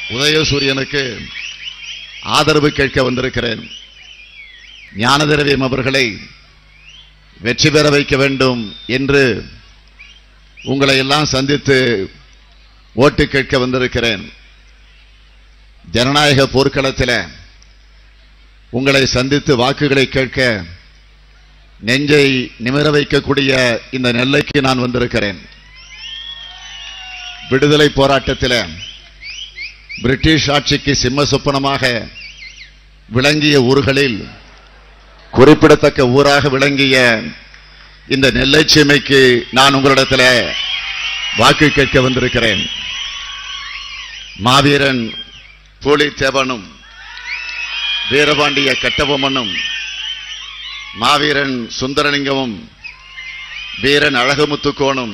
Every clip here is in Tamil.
உதயசூரியனுக்கு ஆதரவு கேட்க வந்திருக்கிறேன் ஞானதிரவியம் அவர்களை வெற்றி பெற வைக்க வேண்டும் என்று உங்களை எல்லாம் சந்தித்து ஓட்டு கேட்க வந்திருக்கிறேன் ஜனநாயக போர்க்களத்தில் உங்களை சந்தித்து வாக்குகளை கேட்க நெஞ்சை நிமிர வைக்கக்கூடிய இந்த நெல்லைக்கு நான் வந்திருக்கிறேன் விடுதலை போராட்டத்தில் பிரிட்டிஷ் ஆட்சிக்கு சிம்ம சொப்பனமாக விளங்கிய ஊர்களில் குறிப்பிடத்தக்க ஊராக விளங்கிய இந்த நெல்லை சீமைக்கு நான் உங்களிடத்தில் வாக்கு கேட்க வந்திருக்கிறேன் மாவீரன் பூலித்தேவனும் வீரபாண்டிய கட்டபொம்மனும் மாவீரன் சுந்தரலிங்கமும் வீரன் அழகுமுத்துக்கோனும்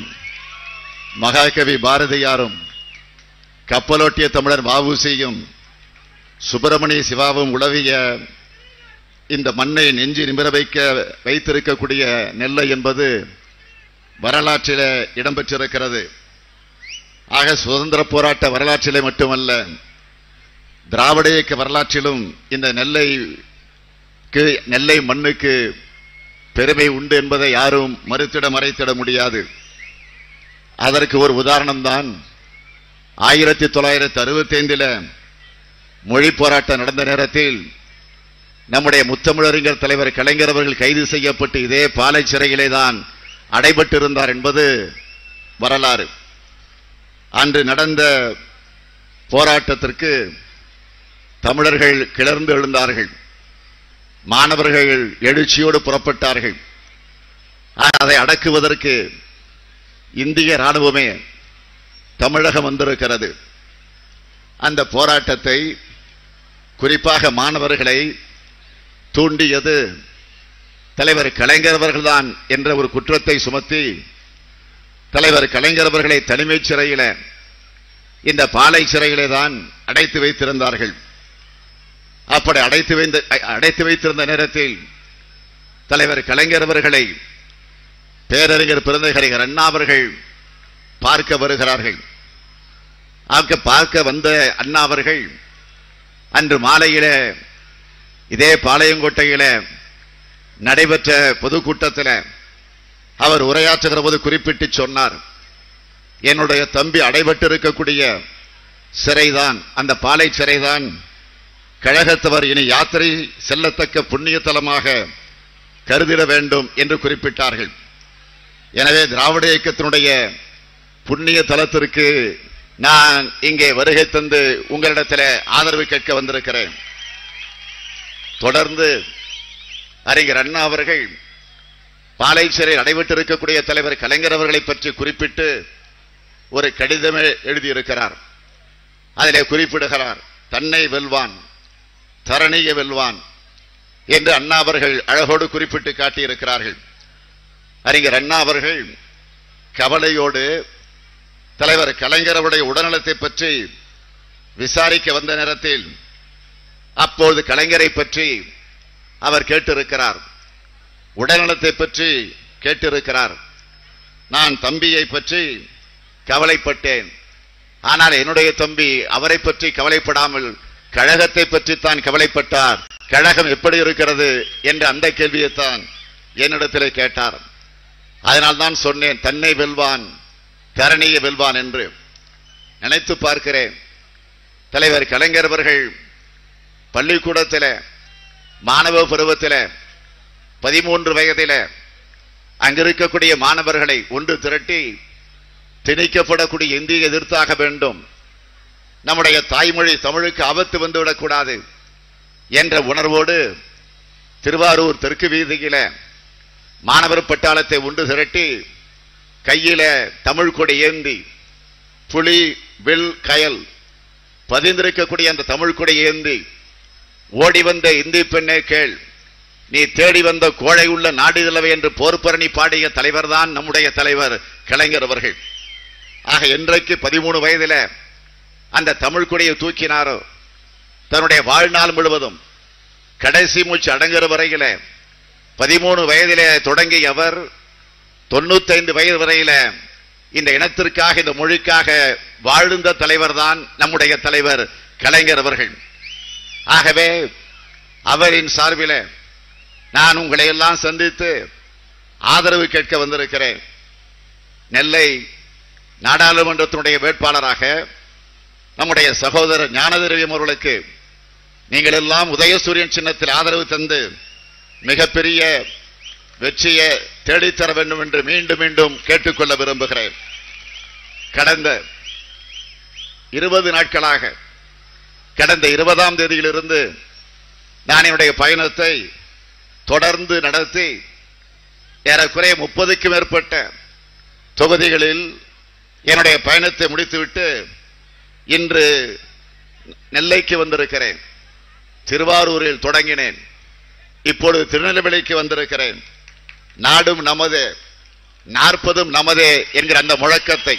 மகாகவி பாரதியாரும் கப்பலோட்டிய தமிழர் வாவுசியும் சுப்பிரமணிய சிவாவும் உளவிய இந்த மண்ணை நெஞ்சு நிமிர வைக்க வைத்திருக்கக்கூடிய நெல்லை என்பது வரலாற்றில் இடம்பெற்றிருக்கிறது ஆக சுதந்திர போராட்ட வரலாற்றிலே மட்டுமல்ல திராவிட இயக்க வரலாற்றிலும் இந்த நெல்லைக்கு நெல்லை மண்ணுக்கு பெருமை உண்டு என்பதை யாரும் மறுத்திட மறைத்திட முடியாது அதற்கு ஒரு உதாரணம் தான் ஆயிரத்தி தொள்ளாயிரத்தி அறுபத்தி ஐந்தில் மொழி போராட்டம் நடந்த நேரத்தில் நம்முடைய முத்தமிழறிஞர் தலைவர் கலைஞர் அவர்கள் கைது செய்யப்பட்டு இதே பாலை சிறையிலே தான் அடைபட்டிருந்தார் என்பது வரலாறு அன்று நடந்த போராட்டத்திற்கு தமிழர்கள் கிளர்ந்து எழுந்தார்கள் மாணவர்கள் எழுச்சியோடு புறப்பட்டார்கள் ஆனால் அதை அடக்குவதற்கு இந்திய ராணுவமே தமிழகம் வந்திருக்கிறது அந்த போராட்டத்தை குறிப்பாக மாணவர்களை தூண்டியது தலைவர் கலைஞர் அவர்கள்தான் என்ற ஒரு குற்றத்தை சுமத்தி தலைவர் கலைஞர் அவர்களை தனிமைச் சிறையில இந்த பாலை சிறையிலே தான் அடைத்து வைத்திருந்தார்கள் அப்படி அடைத்து வைந்த அடைத்து வைத்திருந்த நேரத்தில் தலைவர் கலைஞர் அவர்களை பேரறிஞர் பிறந்தகரிகர் அண்ணா அவர்கள் பார்க்க வருகிறார்கள் ஆக்க பார்க்க வந்த அண்ணா அவர்கள் அன்று மாலையில இதே பாளையங்கோட்டையில நடைபெற்ற பொதுக்கூட்டத்தில் அவர் உரையாற்றுகிற போது குறிப்பிட்டு சொன்னார் என்னுடைய தம்பி அடைபட்டு இருக்கக்கூடிய சிறைதான் அந்த பாலை சிறைதான் கழகத்தவர் இனி யாத்திரை செல்லத்தக்க புண்ணிய தலமாக கருதிட வேண்டும் என்று குறிப்பிட்டார்கள் எனவே திராவிட இயக்கத்தினுடைய புண்ணிய தலத்திற்கு நான் இங்கே வருகை தந்து உங்களிடத்தில் ஆதரவு கேட்க வந்திருக்கிறேன் தொடர்ந்து அறிஞர் அண்ணா அவர்கள் பாலை சிறை நடைபெற்றிருக்கக்கூடிய தலைவர் கலைஞர் அவர்களை பற்றி குறிப்பிட்டு ஒரு கடிதமே எழுதியிருக்கிறார் அதிலே குறிப்பிடுகிறார் தன்னை வெல்வான் தரணிய வெல்வான் என்று அண்ணா அவர்கள் அழகோடு குறிப்பிட்டு காட்டியிருக்கிறார்கள் அறிஞர் அண்ணா அவர்கள் கவலையோடு தலைவர் கலைஞர் அவருடைய உடல்நலத்தை பற்றி விசாரிக்க வந்த நேரத்தில் அப்போது கலைஞரை பற்றி அவர் கேட்டிருக்கிறார் உடல்நலத்தை பற்றி கேட்டிருக்கிறார் நான் தம்பியை பற்றி கவலைப்பட்டேன் ஆனால் என்னுடைய தம்பி அவரை பற்றி கவலைப்படாமல் கழகத்தை பற்றி தான் கவலைப்பட்டார் கழகம் எப்படி இருக்கிறது என்ற அந்த கேள்வியைத்தான் என்னிடத்திலே கேட்டார் அதனால் தான் சொன்னேன் தன்னை வெல்வான் தரணியை வெல்வான் என்று நினைத்து பார்க்கிறேன் தலைவர் கலைஞர் அவர்கள் பள்ளிக்கூடத்தில் மாணவ பருவத்தில் பதிமூன்று வயதில் அங்கிருக்கக்கூடிய மாணவர்களை ஒன்று திரட்டி திணிக்கப்படக்கூடிய இந்திய எதிர்த்தாக வேண்டும் நம்முடைய தாய்மொழி தமிழுக்கு ஆபத்து வந்துவிடக்கூடாது என்ற உணர்வோடு திருவாரூர் தெற்கு வீதியில மாணவர் பட்டாளத்தை ஒன்று திரட்டி கையில தமிழ் கொடி ஏந்தி புலி வில் கயல் பதிந்திருக்கக்கூடிய அந்த தமிழ் கொடி ஏந்தி ஓடி வந்த இந்தி பெண்ணே கேள் நீ தேடி வந்த கோழை உள்ள நாடிதளவை என்று போர்ப்பரணி பாடிய தலைவர்தான் நம்முடைய தலைவர் கலைஞர் அவர்கள் ஆக என்றைக்கு பதிமூணு வயதில அந்த தமிழ் கொடியை தூக்கினாரோ தன்னுடைய வாழ்நாள் முழுவதும் கடைசி மூச்சு அடங்குற வரையில பதிமூணு வயதிலே தொடங்கிய அவர் தொண்ணூத்தைந்து வயது வரையில இந்த இனத்திற்காக இந்த மொழிக்காக வாழ்ந்த தலைவர் தான் நம்முடைய தலைவர் கலைஞர் அவர்கள் ஆகவே அவரின் சார்பில் நான் உங்களை எல்லாம் சந்தித்து ஆதரவு கேட்க வந்திருக்கிறேன் நெல்லை நாடாளுமன்றத்தினுடைய வேட்பாளராக நம்முடைய சகோதரர் ஞானதிரவியம் அவர்களுக்கு நீங்கள் எல்லாம் உதயசூரியன் சின்னத்தில் ஆதரவு தந்து மிகப்பெரிய வெற்றியை தேடித்தர வேண்டும் என்று மீண்டும் மீண்டும் கேட்டுக்கொள்ள விரும்புகிறேன் கடந்த இருபது நாட்களாக கடந்த இருபதாம் தேதியிலிருந்து நான் என்னுடைய பயணத்தை தொடர்ந்து நடத்தி ஏறக்குறைய முப்பதுக்கு மேற்பட்ட தொகுதிகளில் என்னுடைய பயணத்தை முடித்துவிட்டு இன்று நெல்லைக்கு வந்திருக்கிறேன் திருவாரூரில் தொடங்கினேன் இப்பொழுது திருநெல்வேலிக்கு வந்திருக்கிறேன் நாடும் நமது நாற்பதும் நமதே என்கிற அந்த முழக்கத்தை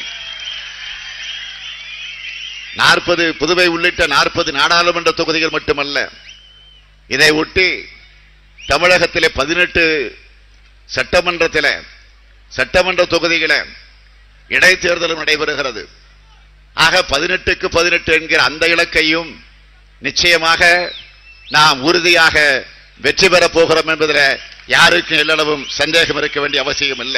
நாற்பது புதுவை உள்ளிட்ட நாற்பது நாடாளுமன்ற தொகுதிகள் மட்டுமல்ல இதை ஒட்டி தமிழகத்திலே பதினெட்டு சட்டமன்றத்தில் சட்டமன்ற தொகுதிகள இடைத்தேர்தலும் நடைபெறுகிறது ஆக பதினெட்டுக்கு பதினெட்டு என்கிற அந்த இலக்கையும் நிச்சயமாக நாம் உறுதியாக வெற்றி பெறப் போகிறோம் என்பதில் யாருக்கும் எல்லளவும் சந்தேகம் இருக்க வேண்டிய அவசியம் இல்லை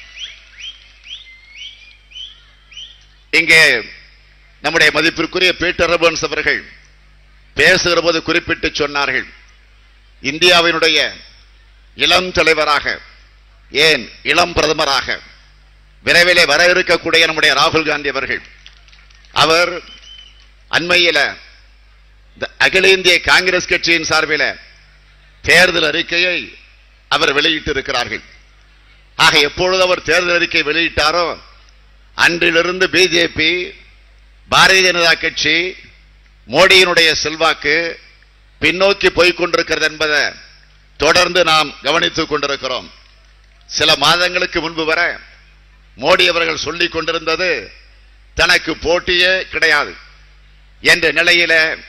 இங்கே நம்முடைய மதிப்பிற்குரிய பீட்டர் ரபன்ஸ் அவர்கள் பேசுகிற போது குறிப்பிட்டு சொன்னார்கள் இந்தியாவினுடைய இளம் தலைவராக ஏன் இளம் பிரதமராக விரைவிலே வர இருக்கக்கூடிய நம்முடைய ராகுல் காந்தி அவர்கள் அவர் அண்மையில இந்த அகில இந்திய காங்கிரஸ் கட்சியின் சார்பில் தேர்தல் அறிக்கையை அவர் வெளியிட்டு இருக்கிறார்கள் ஆக எப்பொழுது அவர் தேர்தல் அறிக்கை வெளியிட்டாரோ அன்றிலிருந்து பிஜேபி பாரதிய ஜனதா கட்சி மோடியினுடைய செல்வாக்கு பின்னோக்கி போய்க் கொண்டிருக்கிறது என்பதை தொடர்ந்து நாம் கவனித்துக் கொண்டிருக்கிறோம் சில மாதங்களுக்கு முன்பு வர மோடி அவர்கள் சொல்லிக் கொண்டிருந்தது தனக்கு போட்டியே கிடையாது என்ற நிலையில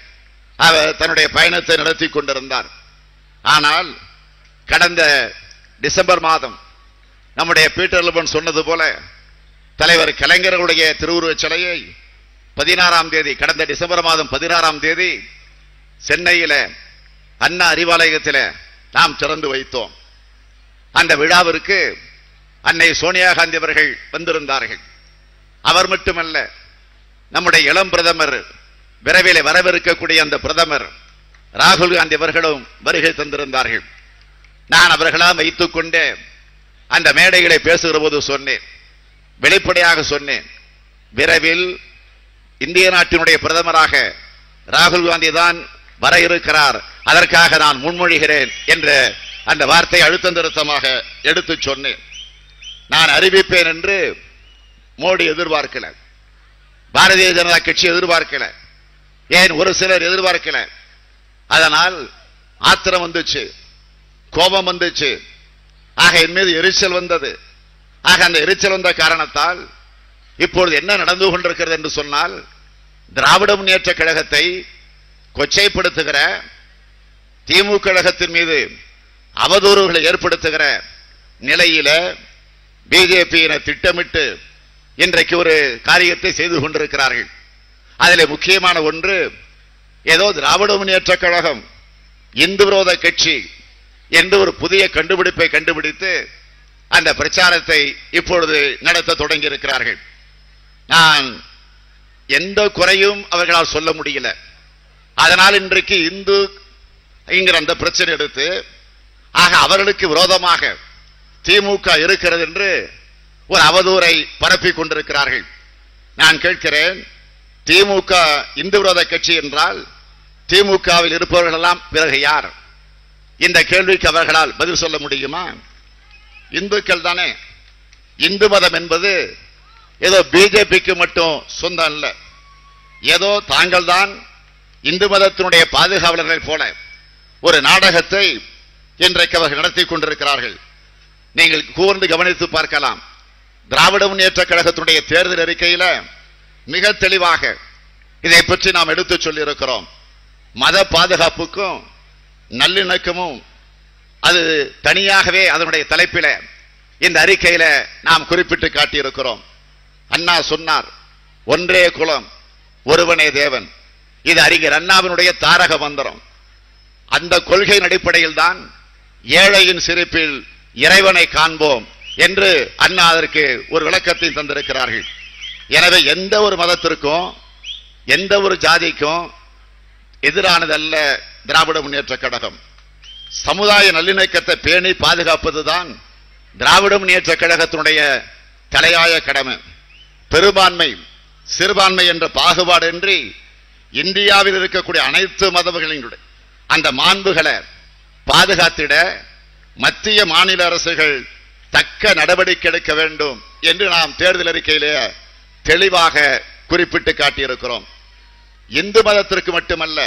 அவர் தன்னுடைய பயணத்தை நடத்தி கொண்டிருந்தார் ஆனால் கடந்த டிசம்பர் மாதம் நம்முடைய பீட்டர் லபன் சொன்னது போல தலைவர் கலைஞர்களுடைய திருவுருவச் சிலையை பதினாறாம் தேதி கடந்த டிசம்பர் மாதம் பதினாறாம் தேதி சென்னையில அண்ணா அறிவாலயத்தில் நாம் திறந்து வைத்தோம் அந்த விழாவிற்கு அன்னை சோனியா காந்தி அவர்கள் வந்திருந்தார்கள் அவர் மட்டுமல்ல நம்முடைய இளம் பிரதமர் விரைவில் வரவிருக்கக்கூடிய அந்த பிரதமர் ராகுல் காந்தி அவர்களும் வருகை தந்திருந்தார்கள் நான் அவர்களாம் வைத்துக் கொண்டே அந்த மேடைகளை பேசுகிற போது சொன்னேன் வெளிப்படையாக சொன்னேன் விரைவில் இந்திய நாட்டினுடைய பிரதமராக ராகுல் காந்தி தான் வர இருக்கிறார் அதற்காக நான் முன்மொழிகிறேன் என்ற அந்த வார்த்தை அழுத்தம் திருத்தமாக எடுத்து சொன்னேன் நான் அறிவிப்பேன் என்று மோடி எதிர்பார்க்கல பாரதிய ஜனதா கட்சி எதிர்பார்க்கல ஏன் ஒரு சிலர் எதிர்பார்க்கல அதனால் ஆத்திரம் வந்துச்சு கோபம் வந்துச்சு ஆக என் மீது எரிச்சல் வந்தது ஆக அந்த எரிச்சல் வந்த காரணத்தால் இப்பொழுது என்ன நடந்து கொண்டிருக்கிறது என்று சொன்னால் திராவிட முன்னேற்ற கழகத்தை கொச்சைப்படுத்துகிற திமுக கழகத்தின் மீது அவதூறுகளை ஏற்படுத்துகிற நிலையில பிஜேபியினர் திட்டமிட்டு இன்றைக்கு ஒரு காரியத்தை செய்து கொண்டிருக்கிறார்கள் அதில் முக்கியமான ஒன்று ஏதோ திராவிட முன்னேற்ற கழகம் இந்து விரோத கட்சி என்று ஒரு புதிய கண்டுபிடிப்பை கண்டுபிடித்து அந்த பிரச்சாரத்தை இப்பொழுது நடத்த தொடங்கி இருக்கிறார்கள் நான் எந்த குறையும் அவர்களால் சொல்ல முடியல அதனால் இன்றைக்கு இந்து என்கிற அந்த பிரச்சனை எடுத்து ஆக அவர்களுக்கு விரோதமாக திமுக இருக்கிறது என்று ஒரு அவதூறை பரப்பிக் கொண்டிருக்கிறார்கள் நான் கேட்கிறேன் திமுக இந்து விரோத கட்சி என்றால் திமுகவில் இருப்பவர்கள் எல்லாம் பிறகு யார் இந்த கேள்விக்கு அவர்களால் பதில் சொல்ல முடியுமா இந்துக்கள் தானே இந்து மதம் என்பது ஏதோ பிஜேபிக்கு மட்டும் சொந்தம் அல்ல ஏதோ தாங்கள் தான் இந்து மதத்தினுடைய பாதுகாவலர்கள் போல ஒரு நாடகத்தை இன்றைக்கு அவர்கள் நடத்தி கொண்டிருக்கிறார்கள் நீங்கள் கூர்ந்து கவனித்து பார்க்கலாம் திராவிட முன்னேற்ற கழகத்தினுடைய தேர்தல் அறிக்கையில மிக தெளிவாக இதை பற்றி நாம் எடுத்து சொல்லியிருக்கிறோம் மத பாதுகாப்புக்கும் நல்லிணக்கமும் அது தனியாகவே அதனுடைய தலைப்பில இந்த அறிக்கையில நாம் குறிப்பிட்டு காட்டியிருக்கிறோம் அண்ணா சொன்னார் ஒன்றே குலம் ஒருவனே தேவன் இது அறிஞர் அண்ணாவினுடைய தாரக மந்திரம் அந்த கொள்கையின் அடிப்படையில் தான் ஏழையின் சிரிப்பில் இறைவனை காண்போம் என்று அண்ணா அதற்கு ஒரு விளக்கத்தை தந்திருக்கிறார்கள் எனவே எந்த ஒரு மதத்திற்கும் எந்த ஒரு ஜாதிக்கும் எதிரானதல்ல திராவிட முன்னேற்ற கழகம் சமுதாய நல்லிணக்கத்தை பேணி பாதுகாப்பதுதான் திராவிட முன்னேற்ற கழகத்தினுடைய தலையாய கடமை பெரும்பான்மை சிறுபான்மை என்ற பாகுபாடின்றி இந்தியாவில் இருக்கக்கூடிய அனைத்து மதங்களினுடைய அந்த மாண்புகளை பாதுகாத்திட மத்திய மாநில அரசுகள் தக்க நடவடிக்கை எடுக்க வேண்டும் என்று நாம் தேர்தல் அறிக்கையிலே தெளிவாக குறிப்பிட்டு காட்டியிருக்கிறோம் இந்து மதத்திற்கு மட்டுமல்ல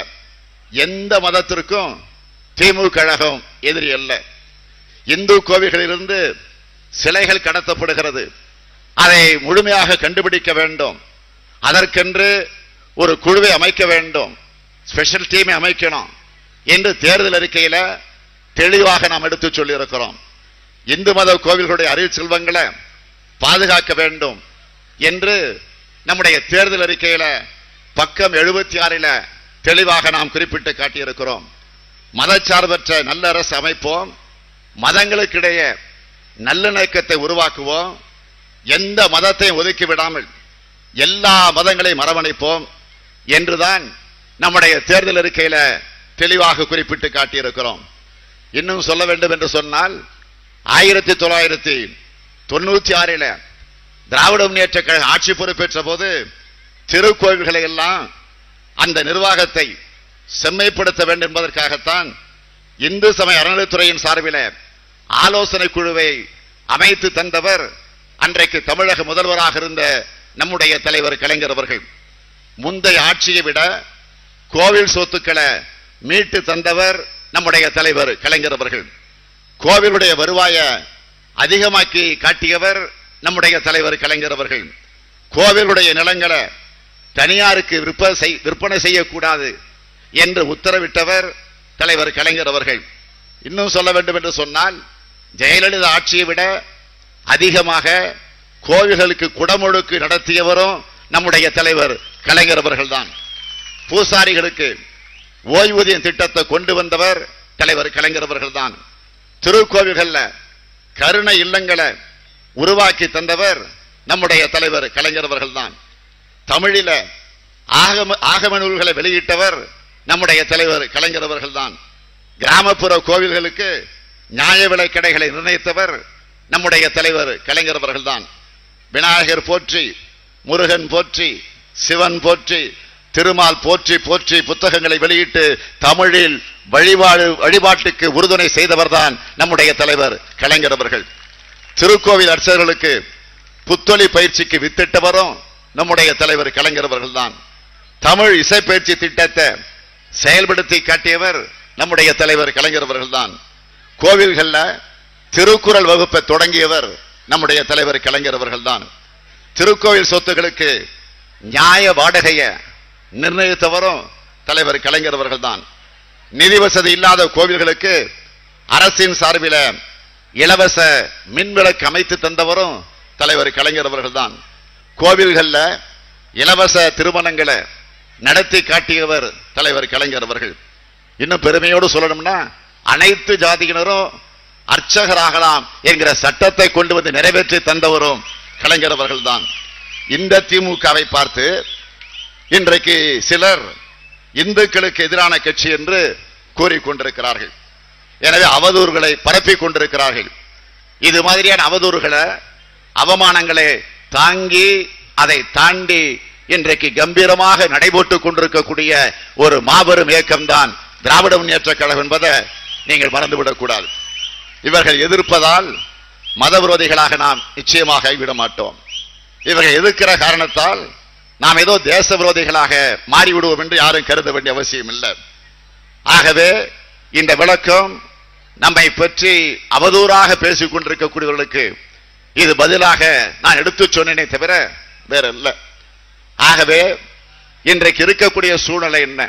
எந்த மதத்திற்கும் திமுக கழகம் எதிரி அல்ல இந்து கோவில்களிலிருந்து சிலைகள் கடத்தப்படுகிறது அதை முழுமையாக கண்டுபிடிக்க வேண்டும் அதற்கென்று ஒரு குழுவை அமைக்க வேண்டும் ஸ்பெஷல் டீமை அமைக்கணும் என்று தேர்தல் அறிக்கையில தெளிவாக நாம் எடுத்து சொல்லி இருக்கிறோம் இந்து மத கோவில்களுடைய அருள் செல்வங்களை பாதுகாக்க வேண்டும் என்று நம்முடைய தேர்தல் அறிக்கையில பக்கம் எழுபத்தி ஆறில் தெளிவாக நாம் குறிப்பிட்டு காட்டியிருக்கிறோம் மதச்சார்பற்ற நல்ல அரசு அமைப்போம் மதங்களுக்கிடையே நல்லிணக்கத்தை உருவாக்குவோம் எந்த மதத்தையும் ஒதுக்கி விடாமல் எல்லா மதங்களையும் அரவணைப்போம் என்றுதான் நம்முடைய தேர்தல் அறிக்கையில தெளிவாக குறிப்பிட்டு காட்டியிருக்கிறோம் இன்னும் சொல்ல வேண்டும் என்று சொன்னால் ஆயிரத்தி தொள்ளாயிரத்தி தொண்ணூத்தி ஆறில திராவிட முன்னேற்ற கழக ஆட்சி பொறுப்பேற்ற போது திருக்கோவில்களை எல்லாம் அந்த நிர்வாகத்தை செம்மைப்படுத்த வேண்டும் என்பதற்காகத்தான் இந்து சமய அறநிலைத்துறையின் சார்பில் ஆலோசனை குழுவை அமைத்து தந்தவர் அன்றைக்கு தமிழக முதல்வராக இருந்த நம்முடைய தலைவர் கலைஞர் அவர்கள் முந்தைய ஆட்சியை விட கோவில் சொத்துக்களை மீட்டு தந்தவர் நம்முடைய தலைவர் கலைஞர் அவர்கள் கோவிலுடைய வருவாயை அதிகமாக்கி காட்டியவர் நம்முடைய தலைவர் கலைஞர் அவர்கள் கோவிலுடைய நிலங்களை தனியாருக்கு விற்ப- செய்- விற்பனை செய்யக்கூடாது என்று உத்தரவிட்டவர் தலைவர் கலைஞர் அவர்கள் இன்னும் சொல்ல வேண்டும் என்று சொன்னால் ஜெயலலிதா ஆட்சியை விட அதிகமாக கோவில்களுக்கு குடமுழுக்கு நடத்தியவரும் நம்முடைய தலைவர் கலைஞர் அவர்கள்தான் பூசாரிகளுக்கு ஓய்வூதியம் திட்டத்தை கொண்டு வந்தவர் தலைவர் கலைஞர் அவர்கள்தான் திருக்கோவில்கள்ல கருணை இல்லங்களை உருவாக்கி தந்தவர் நம்முடைய தலைவர் கலைஞர் அவர்கள்தான் தமிழில ஆகம ஆகம நூல்களை வெளியிட்டவர் நம்முடைய தலைவர் கலைஞர் அவர்கள்தான் கிராமப்புற கோவில்களுக்கு நியாய விலை கடைகளை நிர்ணயித்தவர் நம்முடைய தலைவர் கலைஞர் அவர்கள்தான் விநாயகர் போற்றி முருகன் போற்றி சிவன் போற்றி திருமால் போற்றி போற்றி புத்தகங்களை வெளியிட்டு தமிழில் வழிபாடு வழிபாட்டுக்கு உறுதுணை செய்தவர்தான் நம்முடைய தலைவர் கலைஞர் அவர்கள் திருக்கோவில் அர்ச்சகர்களுக்கு புத்தொலி பயிற்சிக்கு வித்திட்டவரும் நம்முடைய தலைவர் கலைஞர் அவர்கள்தான் தமிழ் இசை பயிற்சி திட்டத்தை செயல்படுத்தி காட்டியவர் நம்முடைய தலைவர் கலைஞர் அவர்கள்தான் கோவில்கள்ல திருக்குறள் வகுப்பை தொடங்கியவர் நம்முடைய தலைவர் கலைஞர் அவர்கள்தான் திருக்கோவில் சொத்துகளுக்கு நியாய வாடகையை நிர்ணயித்தவரும் தலைவர் கலைஞர் அவர்கள்தான் நிதி வசதி இல்லாத கோவில்களுக்கு அரசின் சார்பில் இலவச மின்விளக்கு அமைத்து தந்தவரும் தலைவர் கலைஞர் அவர்கள்தான் கோவில்கள்ல இலவச திருமணங்களை நடத்தி காட்டியவர் தலைவர் கலைஞர் அவர்கள் இன்னும் பெருமையோடு சொல்லணும்னா அனைத்து ஜாதியினரும் அர்ச்சகராகலாம் என்கிற சட்டத்தை கொண்டு வந்து நிறைவேற்றி தந்தவரும் கலைஞர் அவர்கள்தான் இந்த திமுகவை பார்த்து இன்றைக்கு சிலர் இந்துக்களுக்கு எதிரான கட்சி என்று கூறிக்கொண்டிருக்கிறார்கள் எனவே அவதூறுகளை பரப்பிக் கொண்டிருக்கிறார்கள் இது மாதிரியான அவதூறுகளை அவமானங்களை தாங்கி அதை தாண்டி இன்றைக்கு கம்பீரமாக நடைபோட்டுக் கொண்டிருக்கக்கூடிய ஒரு மாபெரும் இயக்கம்தான் திராவிட முன்னேற்ற கழகம் என்பதை நீங்கள் மறந்துவிடக் கூடாது இவர்கள் எதிர்ப்பதால் மத விரோதிகளாக நாம் நிச்சயமாக விட மாட்டோம் இவர்கள் எதிர்க்கிற காரணத்தால் நாம் ஏதோ தேச விரோதிகளாக மாறிவிடுவோம் என்று யாரும் கருத வேண்டிய அவசியம் இல்லை ஆகவே இந்த விளக்கம் நம்மை பற்றி அவதூறாக பேசிக் கொண்டிருக்கக்கூடியவர்களுக்கு இது பதிலாக நான் எடுத்து சொன்னேனே தவிர வேற இல்ல ஆகவே இன்றைக்கு இருக்கக்கூடிய சூழ்நிலை என்ன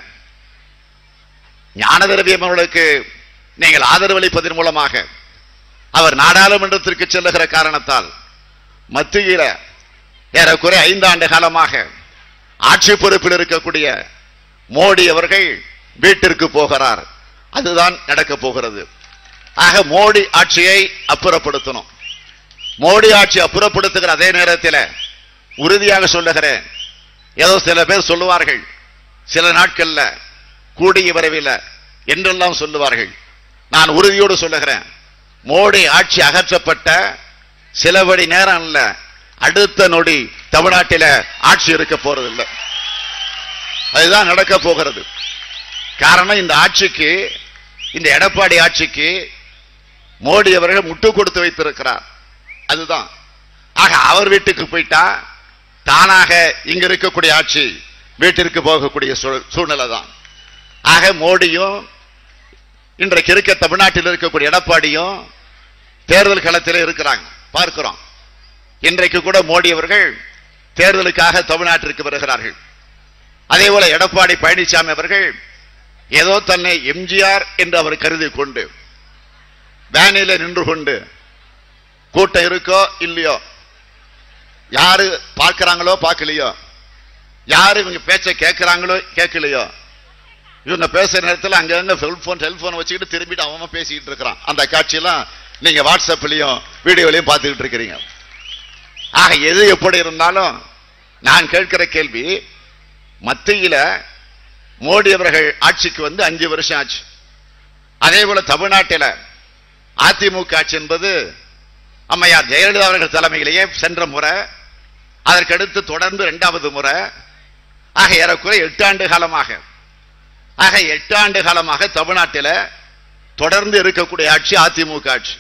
ஞான திரவியம் அவர்களுக்கு நீங்கள் ஆதரவளிப்பதன் மூலமாக அவர் நாடாளுமன்றத்திற்கு செல்லுகிற காரணத்தால் மத்தியில ஏறக்குறைய ஐந்தாண்டு காலமாக ஆட்சி பொறுப்பில் இருக்கக்கூடிய மோடி அவர்கள் வீட்டிற்கு போகிறார் அதுதான் நடக்க போகிறது ஆக மோடி ஆட்சியை அப்புறப்படுத்தணும் மோடி ஆட்சி அப்புறப்படுத்துகிற அதே நேரத்தில் உறுதியாக சொல்லுகிறேன் ஏதோ சில பேர் சொல்லுவார்கள் சில நாட்கள்ல கூடிய விரைவில் என்றெல்லாம் சொல்லுவார்கள் நான் உறுதியோடு சொல்லுகிறேன் மோடி ஆட்சி அகற்றப்பட்ட சில வழி நேரம் இல்ல அடுத்த நொடி தமிழ்நாட்டில ஆட்சி இருக்க போறதில்லை அதுதான் நடக்க போகிறது காரணம் இந்த ஆட்சிக்கு இந்த எடப்பாடி ஆட்சிக்கு மோடி அவர்கள் முட்டு கொடுத்து வைத்திருக்கிறார் அதுதான் ஆக அவர் வீட்டுக்கு போயிட்டா தானாக இங்க இருக்கக்கூடிய ஆட்சி வீட்டிற்கு போகக்கூடிய சூழ்- சூழ்நிலை தான் ஆக மோடியும் இன்றைக்கு இருக்க தமிழ்நாட்டில் இருக்கக்கூடிய எடப்பாடியும் தேர்தல் களத்தில் இருக்கிறாங்க பார்க்கிறோம் இன்றைக்கு கூட மோடி அவர்கள் தேர்தலுக்காக தமிழ்நாட்டிற்கு வருகிறார்கள் அதே போல எடப்பாடி பழனிசாமி அவர்கள் ஏதோ தன்னை எம்ஜிஆர் என்று அவர் கருதி கொண்டு வேனில நின்று கொண்டு கூட்டம் இருக்கோ இல்லையோ யாரு பார்க்கறாங்களோ பார்க்கலையோ யாரு இவங்க பேச்ச கேட்கறாங்களோ கேட்கலையோ இவங்க பேசுற நேரத்தில் அங்கங்க செல்போன் செல்போன் வச்சுக்கிட்டு திரும்பிட்டு அவன் அவன் பேசிக்கிட்டு இருக்கிறான் அந்த காட்சியெல்லாம் நீங்க வாட்ஸ்அப்லயும் வீடியோலையும் பார்த்துக்கிட்டு இருக்கிறீங்க ஆக எது எப்படி இருந்தாலும் நான் கேட்கிற கேள்வி மத்தியில மோடி அவர்கள் ஆட்சிக்கு வந்து அஞ்சு வருஷம் ஆச்சு அதே போல தமிழ்நாட்டில் அதிமுக ஆட்சி என்பது அம்மையார் ஜெயலலிதா அவர்கள் தலைமையிலேயே சென்ற முறை அதற்கடுத்து தொடர்ந்து இரண்டாவது முறை ஆக ஏறக்குறைய எட்டு ஆண்டு காலமாக ஆக எட்டு ஆண்டு காலமாக தமிழ்நாட்டில் தொடர்ந்து இருக்கக்கூடிய ஆட்சி அதிமுக ஆட்சி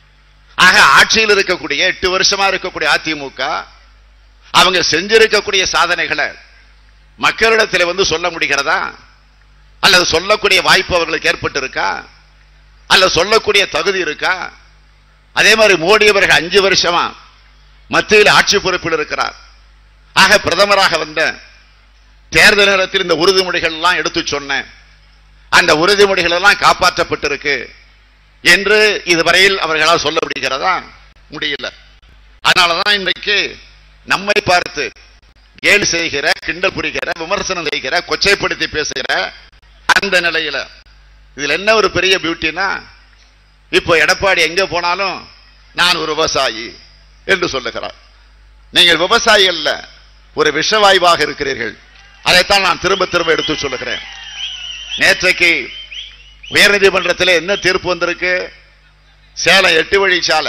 ஆக ஆட்சியில் இருக்கக்கூடிய எட்டு வருஷமா இருக்கக்கூடிய அதிமுக அவங்க செஞ்சிருக்கக்கூடிய சாதனைகளை மக்களிடத்தில் வந்து சொல்ல முடிகிறதா அல்லது சொல்லக்கூடிய வாய்ப்பு அவர்களுக்கு ஏற்பட்டு இருக்கா அல்லது சொல்லக்கூடிய தகுதி இருக்கா அதே மாதிரி மோடி அவர்கள் அஞ்சு வருஷமா மத்தியில் ஆட்சி பொறுப்பில் இருக்கிறார் ஆக பிரதமராக வந்த தேர்தல் நேரத்தில் இந்த உறுதிமொழிகள் எல்லாம் எடுத்து சொன்னேன் அந்த உறுதிமொழிகள் எல்லாம் காப்பாற்றப்பட்டிருக்கு என்று இதுவரையில் அவர்களால் சொல்ல முடிகிறதா முடியல அதனாலதான் இன்றைக்கு நம்மை பார்த்து கேலி செய்கிற கிண்டல் புரிகிற விமர்சனம் செய்கிற கொச்சைப்படுத்தி பேசுகிற அந்த நிலையில இதுல என்ன ஒரு பெரிய பியூட்டினா இப்போ எடப்பாடி எங்க போனாலும் நான் ஒரு விவசாயி என்று சொல்லுகிறார் நீங்கள் விவசாயி அல்ல ஒரு விஷவாயுவாக இருக்கிறீர்கள் அதைத்தான் நான் திரும்ப திரும்ப எடுத்து சொல்லுகிறேன் நேற்றைக்கு உயர்நீதிமன்றத்தில் என்ன தீர்ப்பு வந்திருக்கு சேலம் எட்டு வழி சாலை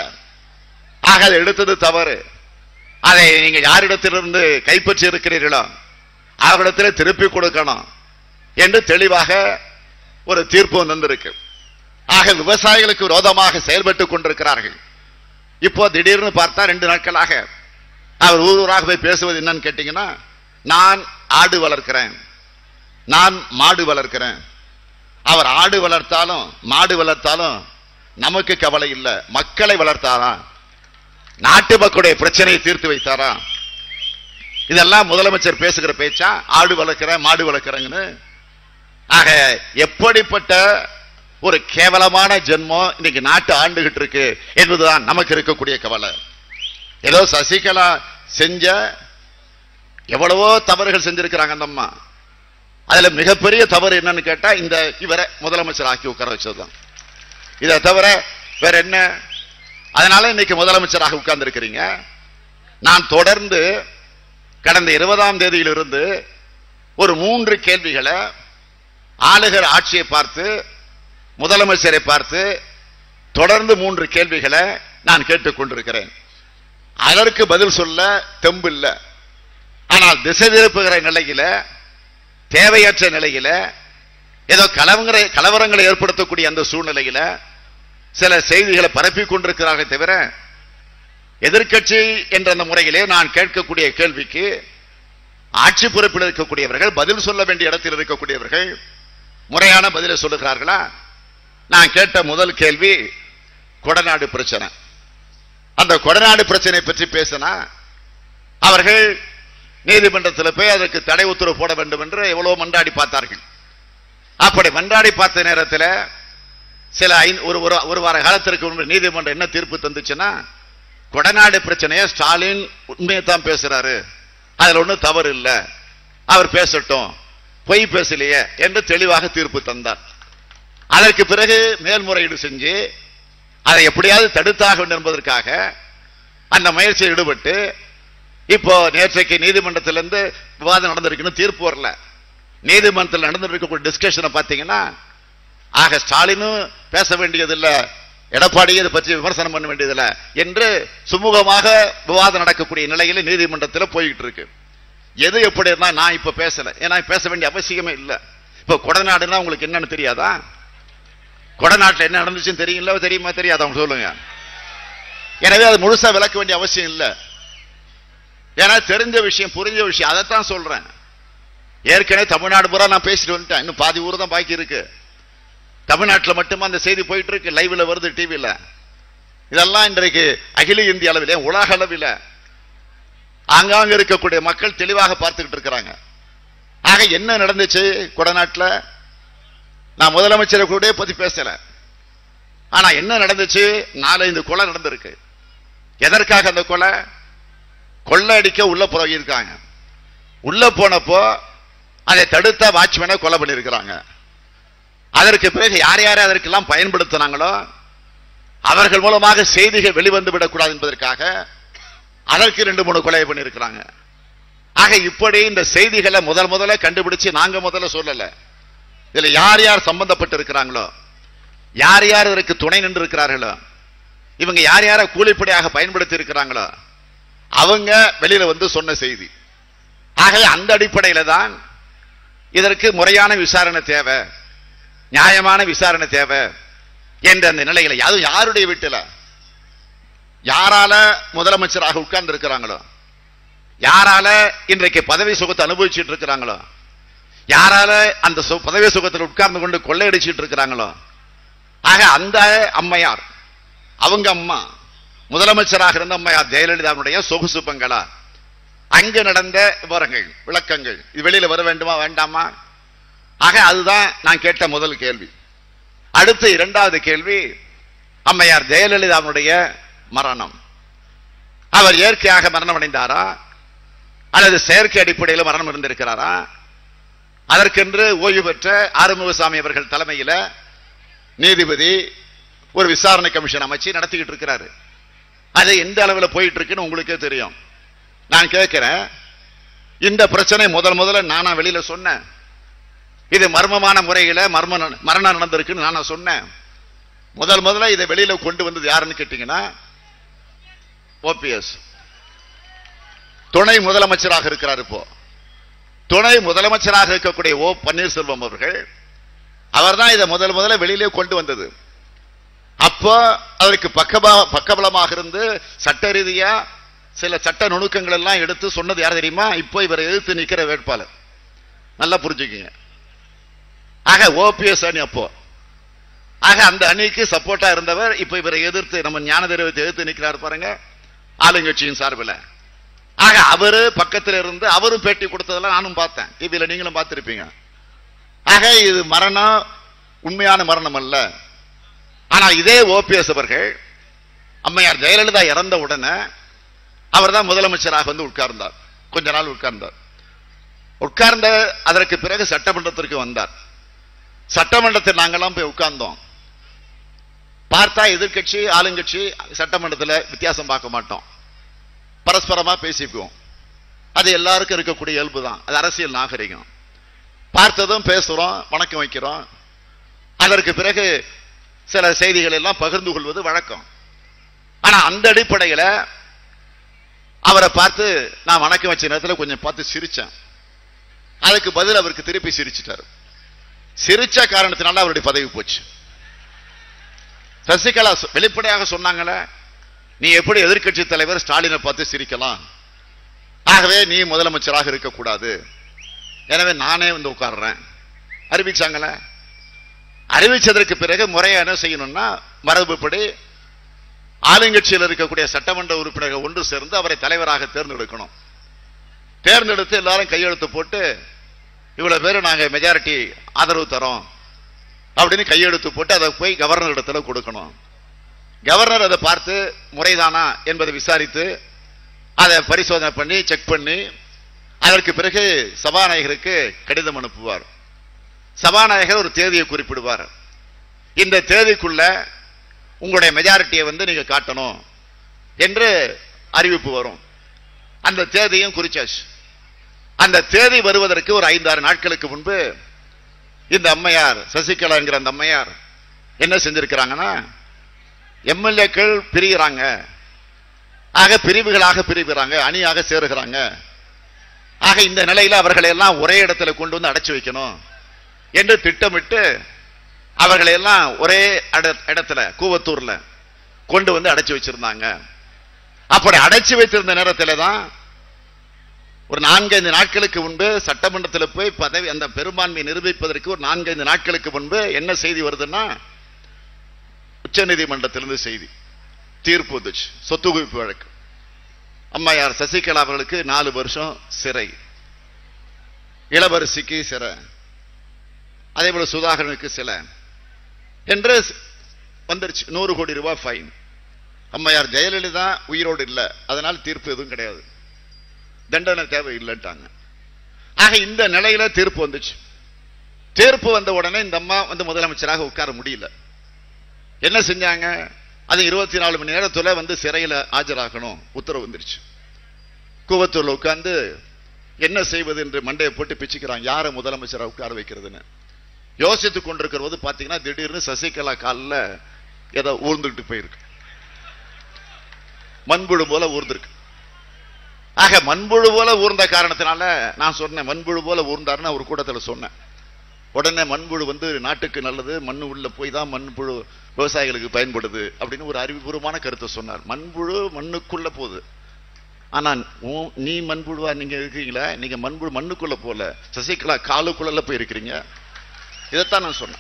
ஆக அதை எடுத்தது தவறு அதை நீங்க யாரிடத்திலிருந்து கைப்பற்றி இருக்கிறீர்களோ அவரிடத்தில் திருப்பி கொடுக்கணும் என்று தெளிவாக ஒரு தீர்ப்பு வந்திருக்கு ஆக விவசாயிகளுக்கு விரோதமாக செயல்பட்டுக் கொண்டிருக்கிறார்கள் இப்போ திடீர்னு பார்த்தா ரெண்டு நாட்களாக அவர் ஊர் ஊராக போய் பேசுவது என்னன்னு கேட்டீங்கன்னா நான் ஆடு வளர்க்கிறேன் நான் மாடு வளர்க்கிறேன் அவர் ஆடு வளர்த்தாலும் மாடு வளர்த்தாலும் நமக்கு கவலை இல்லை மக்களை வளர்த்தாரா நாட்டு மக்களுடைய பிரச்சனையை தீர்த்து வைத்தாரா இதெல்லாம் முதலமைச்சர் பேசுகிற பேச்சா ஆடு வளர்க்கிறேன் மாடு வளர்க்கிறேங்கன்னு ஆக எப்படிப்பட்ட ஒரு கேவலமான ஜென்மம் இன்னைக்கு நாட்டு ஆண்டுகிட்டு இருக்கு என்பதுதான் நமக்கு இருக்கக்கூடிய கவலை ஏதோ சசிகலா செஞ்ச எவ்வளவோ தவறுகள் செஞ்சிருக்கிறாங்க அந்த அம்மா அதுல மிகப்பெரிய தவறு என்னன்னு கேட்டா இந்த இவரை முதலமைச்சர் ஆக்கி உட்கார வச்சதுதான் இதை தவிர வேற என்ன அதனால இன்னைக்கு முதலமைச்சராக உட்கார்ந்து இருக்கிறீங்க நான் தொடர்ந்து கடந்த இருபதாம் தேதியிலிருந்து ஒரு மூன்று கேள்விகளை ஆளுகிற ஆட்சியை பார்த்து முதலமைச்சரை பார்த்து தொடர்ந்து மூன்று கேள்விகளை நான் கேட்டுக்கொண்டிருக்கிறேன் அதற்கு பதில் சொல்ல தெம்பு இல்லை ஆனால் திசை திருப்புகிற நிலையில தேவையற்ற நிலையில ஏதோ கலவங்களை கலவரங்களை ஏற்படுத்தக்கூடிய அந்த சூழ்நிலையில சில செய்திகளை பரப்பிக் கொண்டிருக்கிறார்கள் தவிர எதிர்க்கட்சி என்ற அந்த முறையிலே நான் கேட்கக்கூடிய கேள்விக்கு ஆட்சி பொறுப்பில் இருக்கக்கூடியவர்கள் பதில் சொல்ல வேண்டிய இடத்தில் இருக்கக்கூடியவர்கள் முறையான பதிலை சொல்லுகிறார்களா நான் கேட்ட முதல் கேள்வி கொடநாடு பிரச்சனை அந்த கொடநாடு பிரச்சனை பற்றி பேசினா அவர்கள் நீதிமன்றத்தில் போய் அதற்கு தடை உத்தரவு போட வேண்டும் என்று எவ்வளவு மன்றாடி பார்த்தார்கள் அப்படி மன்றாடி பார்த்த நேரத்தில் சில ஐந்து ஒரு ஒரு ஒரு வார காலத்திற்கு முன்பு நீதிமன்றம் என்ன தீர்ப்பு தந்துச்சுன்னா கொடநாடு பிரச்சனையை ஸ்டாலின் உண்மையை தான் பேசுறாரு அதுல ஒண்ணும் தவறு இல்ல அவர் பேசட்டும் பொய் பேசலையே என்று தெளிவாக தீர்ப்பு தந்தார் அதற்கு பிறகு மேல்முறையீடு செஞ்சு அதை எப்படியாவது தடுத்தாக வேண்டும் என்பதற்காக அந்த முயற்சியில் ஈடுபட்டு இப்போ நேற்றைக்கு நீதிமன்றத்திலிருந்து விவாதம் நடந்திருக்குன்னு தீர்ப்பு வரல நீதிமன்றத்தில் நடந்திருக்கக்கூடிய டிஸ்கஷனை பார்த்தீங்கன்னா ஆக ஸ்டாலினும் பேச வேண்டியதில்லை எடப்பாடியை இதை பற்றி விமர்சனம் பண்ண வேண்டியதில்லை என்று சுமூகமாக விவாதம் நடக்கக்கூடிய நிலையில நீதிமன்றத்தில் போய்கிட்டு இருக்கு எது எப்படி இருந்தா நான் இப்ப பேசல ஏன்னா பேச வேண்டிய அவசியமே இல்லை இப்ப கொடநாடுன்னா உங்களுக்கு என்னன்னு தெரியாதா கொடநாட்டில் என்ன நடந்துச்சுன்னு தெரியுங்களா தெரியுமா தெரியாதா அவங்க சொல்லுங்க எனவே அது முழுசா விளக்க வேண்டிய அவசியம் இல்லை ஏன்னா தெரிஞ்ச விஷயம் புரிஞ்ச விஷயம் அதைத்தான் சொல்றேன் ஏற்கனவே தமிழ்நாடு பூரா நான் பேசிட்டு வந்துட்டேன் இன்னும் பாதி ஊர் தான் பாக்கி இருக்கு தமிழ்நாட்டில் மட்டுமா அந்த செய்தி போயிட்டு இருக்கு லைவ்ல வருது டிவில இதெல்லாம் இன்றைக்கு அகில இந்திய அளவில் உலக அளவில் ஆங்காங்க இருக்கக்கூடிய மக்கள் தெளிவாக பார்த்துக்கிட்டு இருக்கிறாங்க ஆக என்ன நடந்துச்சு கொடநாட்டில் நான் முதலமைச்சரை கூட பத்தி பேசல ஆனா என்ன நடந்துச்சு நாலஞ்சு கொலை நடந்திருக்கு எதற்காக அந்த கொலை கொள்ளை அடிக்க உள்ள போயிருக்காங்க உள்ள போனப்போ அதை தடுத்த வாட்ச்மேனை கொலை பண்ணியிருக்கிறாங்க அதற்கு பிறகு யார் யார் அதற்கெல்லாம் பயன்படுத்தினாங்களோ அவர்கள் மூலமாக செய்திகள் வெளிவந்து விடக்கூடாது என்பதற்காக அதற்கு ரெண்டு மூணு கொலை பண்ணியிருக்கிறாங்க ஆக இப்படி இந்த செய்திகளை முதல் முதல்ல கண்டுபிடிச்சு நாங்க முதல்ல சொல்லல இதுல யார் யார் சம்பந்தப்பட்டு இருக்கிறாங்களோ யார் யார் இதற்கு துணை நின்று இருக்கிறார்களோ இவங்க யார் யார கூலிப்படையாக பயன்படுத்தி இருக்கிறாங்களோ அவங்க வெளியில வந்து சொன்ன செய்தி ஆகவே அந்த அடிப்படையில தான் இதற்கு முறையான விசாரணை தேவை நியாயமான விசாரணை தேவை என்ற அந்த நிலையில அது யாருடைய வீட்டுல யாரால முதலமைச்சராக உட்கார்ந்து இருக்கிறாங்களோ யாரால இன்றைக்கு பதவி சுகத்தை அனுபவிச்சுட்டு இருக்கிறாங்களோ யாரால அந்த சு- பதவி சுகத்தில் உட்கார்ந்து கொண்டு கொள்ளையடிச்சிட்டு இருக்கிறாங்களோ ஆக அந்த அம்மையார் அவங்க அம்மா முதலமைச்சராக இருந்த அம்மையார் ஜெயலலிதாவுடைய சொகுசு பங்களா அங்கு நடந்த விவரங்கள் விளக்கங்கள் இது வெளியில வர வேண்டுமா வேண்டாமா ஆக அதுதான் நான் கேட்ட முதல் கேள்வி அடுத்து இரண்டாவது கேள்வி அம்மையார் ஜெயலலிதாவுடைய மரணம் அவர் இயற்கையாக மரணம் அடைந்தாரா அல்லது செயற்கை அடிப்படையில் மரணம் இருந்திருக்கிறாரா அதற்கென்று ஓய்வு பெற்ற ஆறுமுகசாமி அவர்கள் தலைமையில நீதிபதி ஒரு விசாரணை கமிஷன் அமைச்சு நடத்திக்கிட்டு இருக்கிறாரு அது எந்த அளவில் போயிட்டு இருக்குன்னு உங்களுக்கே தெரியும் நான் கேட்கிறேன் இந்த பிரச்சனை முதல் முதல்ல நானா வெளியில சொன்னேன் இது மர்மமான முறையில மர்ம மரணம் நடந்திருக்குன்னு நானா சொன்னேன் முதல் முதல்ல இதை வெளியில கொண்டு வந்தது யாருன்னு கேட்டீங்கன்னா ஓபிஎஸ் துணை முதலமைச்சராக இருக்கிறார் இப்போ துணை முதலமைச்சராக இருக்கக்கூடிய ஓ பன்னீர்செல்வம் அவர்கள் அவர்தான் இதை முதல் முதல்ல வெளியிலே கொண்டு வந்தது அப்போ அதற்கு பக்கபா பக்கபலமாக இருந்து சட்ட ரீதியா சில சட்ட நுணுக்கங்கள் எல்லாம் எடுத்து சொன்னது யார் தெரியுமா இப்போ இவரை எதிர்த்து நிக்கிற வேட்பாளர் நல்லா புரிஞ்சுக்கங்க ஆக ஓபிஎஸ் அணி அப்போ ஆக அந்த அணிக்கு சப்போர்ட்டா இருந்தவர் இப்ப இவரை எதிர்த்து நம்ம ஞான தெரிவித்து எதிர்த்து நிக்கிறார் பாருங்க ஆளுங்கட்சியின் சார்பில் ஆக அவரு பக்கத்தில் இருந்து அவரும் பேட்டி கொடுத்ததெல்லாம் நானும் பார்த்தேன் டிவியில நீங்களும் பார்த்திருப்பீங்க ஆக இது மரணம் உண்மையான மரணம் அல்ல ஆனா இதே ஓபிஎஸ் அவர்கள் அம்மையார் ஜெயலலிதா இறந்த உடனே அவர் தான் முதலமைச்சராக வந்து உட்கார்ந்தார் கொஞ்ச நாள் உட்கார்ந்தார் உட்கார்ந்த அதற்கு பிறகு சட்டமன்றத்திற்கு வந்தார் சட்டமன்றத்தில் நாங்கெல்லாம் போய் உட்கார்ந்தோம் பார்த்தா எதிர்க்கட்சி ஆளுங்கட்சி சட்டமன்றத்தில் வித்தியாசம் பார்க்க மாட்டோம் பரஸ்பரமா பேசிக்குவோம் அது எல்லாருக்கும் இருக்கக்கூடிய இயல்பு தான் அது அரசியல் நாகரிகம் பார்த்ததும் பேசுறோம் வணக்கம் வைக்கிறோம் அதற்கு பிறகு சில செய்திகள் எல்லாம் பகிர்ந்து கொள்வது வழக்கம் ஆனா அந்த அடிப்படையில அவரை பார்த்து நான் வணக்கம் வச்ச நேரத்தில் கொஞ்சம் பார்த்து சிரிச்சேன் அதுக்கு பதில் அவருக்கு திருப்பி சிரிச்சிட்டாரு சிரிச்ச காரணத்தினால அவருடைய பதவி போச்சு சசிகலா சொ- வெளிப்படையாக சொன்னாங்களே நீ எப்படி எதிர்க்கட்சி தலைவர் ஸ்டாலினை பார்த்து சிரிக்கலாம் ஆகவே நீ முதலமைச்சராக இருக்கக்கூடாது எனவே நானே வந்து உட்கார்றேன் அறிவிச்சாங்களே அறிவிச்சதற்கு பிறகு முறையா என்ன செய்யணும்னா மரபுப்படி ஆளுங்கட்சியில் இருக்கக்கூடிய சட்டமன்ற உறுப்பினர்கள் ஒன்று சேர்ந்து அவரை தலைவராக தேர்ந்தெடுக்கணும் தேர்ந்தெடுத்து எல்லாரும் கையெழுத்து போட்டு இவ்வளவு பேர் நாங்க மெஜாரிட்டி ஆதரவு தரோம் அப்படின்னு கையெழுத்து போட்டு அதை போய் கவர்னர் இடத்துல கொடுக்கணும் கவர்னர் அதை பார்த்து முறைதானா என்பதை விசாரித்து அதை பரிசோதனை பண்ணி செக் பண்ணி அதற்கு பிறகு சபாநாயகருக்கு கடிதம் அனுப்புவார் சபாநாயகர் ஒரு தேதியை குறிப்பிடுவார் இந்த தேதிக்குள்ள உங்களுடைய மெஜாரிட்டியை வந்து நீங்க காட்டணும் என்று அறிவிப்பு வரும் அந்த தேதியும் குறிச்சாச்சு அந்த தேதி வருவதற்கு ஒரு ஐந்தாறு நாட்களுக்கு முன்பு இந்த அம்மையார் சசிகலா என்கிற அந்த அம்மையார் என்ன செஞ்சிருக்கிறாங்கன்னா எம்எல்ஏக்கள் பிரிகிறாங்க ஆக பிரிவுகளாக பிரிவுகிறாங்க அணியாக சேருகிறாங்க ஆக இந்த நிலையில அவர்களை எல்லாம் ஒரே இடத்துல கொண்டு வந்து அடைச்சு வைக்கணும் என்று திட்டமிட்டு அவர்களை எல்லாம் ஒரே அட- இடத்துல கூவத்தூர்ல கொண்டு வந்து அடைச்சு வச்சிருந்தாங்க அப்படி அடைச்சு வைத்திருந்த நேரத்தில் தான் ஒரு நான்கைந்து நாட்களுக்கு முன்பு சட்டமன்றத்தில் போய் பதவி அந்த பெரும்பான்மை நிரூபிப்பதற்கு ஒரு நான்கைந்து நாட்களுக்கு முன்பு என்ன செய்தி வருதுன்னா உச்சநீதிமன்றத்திலிருந்து செய்தி தீர்ப்பு வந்துச்சு சொத்து குவிப்பு வழக்கு அம்மையார் சசிகலா அவர்களுக்கு நாலு வருஷம் சிறை இளவரசிக்கு சிறை அதே போல சுதாகரனுக்கு சிலை என்று ஸ்- வந்துருச்சு நூறு கோடி ரூபாய் ஃபைன் அம்மையார் ஜெயலலிதா உயிரோடு இல்ல அதனால் தீர்ப்பு எதுவும் கிடையாது தண்டனை தேவை இல்லைன்ட்டாங்க ஆக இந்த நிலையில தீர்ப்பு வந்துச்சு தீர்ப்பு வந்த உடனே இந்த அம்மா வந்து முதலமைச்சராக உட்கார முடியல என்ன செஞ்சாங்க அது இருபத்தி நாலு மணி நேரத்துல வந்து சிறையில ஆஜராகணும் உத்தரவு வந்துருச்சு கூவத்தூர்ல உட்கார்ந்து என்ன செய்வது என்று மண்டையை போட்டு பிச்சுக்கிறான் யாரை முதலமைச்சரா உட்கார வைக்கிறதுன்னு யோசித்துக் கொண்டிருக்கிற போது பாத்தீங்கன்னா திடீர்னு சசிகலா காலில் ஏதோ ஊர்ந்துட்டு போயிருக்கு மண்புழு போல ஊர்ந்திருக்கு ஆக மண்புழு போல ஊர்ந்த காரணத்தினால நான் சொன்னேன் மண்புழு போல ஊர்ந்தாருன்னு ஒரு கூட்டத்துல சொன்னேன் உடனே மண்புழு வந்து நாட்டுக்கு நல்லது மண்ணு உள்ள போய் தான் மண்புழு விவசாயிகளுக்கு பயன்படுது அப்படின்னு ஒரு அறிவுபூர்வமான கருத்தை சொன்னார் மண்புழு மண்ணுக்குள்ள போகுது ஆனா உன்- நீ மண்புழுவா நீங்க இருக்கீங்களா நீங்க மண்புழு மண்ணுக்குள்ள போல சசிகலா காலுக்குள்ள போய் இருக்கிறீங்க இதைத்தான் நான் சொன்னேன்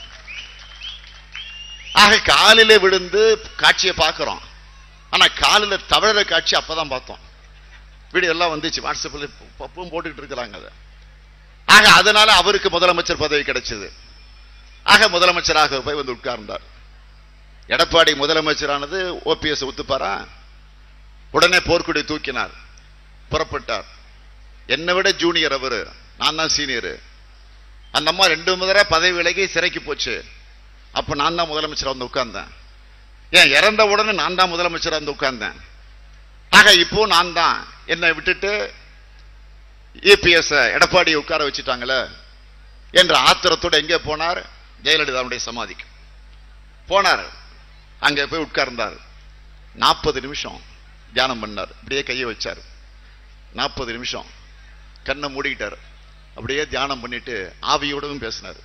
ஆக காலிலே விழுந்து காட்சியை பார்க்கிறோம் ஆனா காலில் தவழற காட்சி அப்பதான் பார்த்தோம் வீடியோ எல்லாம் வந்துச்சு வாட்ஸ்அப்ல பப்பும் போட்டுக்கிட்டு இருக்கிறாங்க அதை ஆக அதனால அவருக்கு முதலமைச்சர் பதவி கிடைச்சது ஆக முதலமைச்சராக போய் வந்து உட்கார்ந்தார் எடப்பாடி முதலமைச்சரானது ஓபிஎஸ் ஒத்துப்பாரா உடனே போர்க்குடி தூக்கினார் புறப்பட்டார் என்னை விட ஜூனியர் அவரு நான் தான் சீனியர் அந்த அம்மா ரெண்டு முறை பதவி விலகி சிறைக்கு போச்சு அப்ப நான் தான் முதலமைச்சரா வந்து உட்கார்ந்தேன் ஏன் இறந்த உடனே நான் தான் முதலமைச்சரா வந்து உட்கார்ந்தேன் ஆக இப்போ நான் தான் என்னை விட்டுட்டு இபிஎஸ் எடப்பாடியை உட்கார வச்சுட்டாங்களே என்ற ஆத்திரத்தோட எங்கே போனார் ஜெயலலிதாவுடைய சமாதிக்கு போனார் அங்கே போய் உட்கார்ந்தார் நாற்பது நிமிஷம் தியானம் பண்ணார் அப்படியே கையை வச்சார் நாற்பது நிமிஷம் கண்ணை மூடிக்கிட்டார் அப்படியே தியானம் பண்ணிட்டு ஆவியோடவும் பேசினார்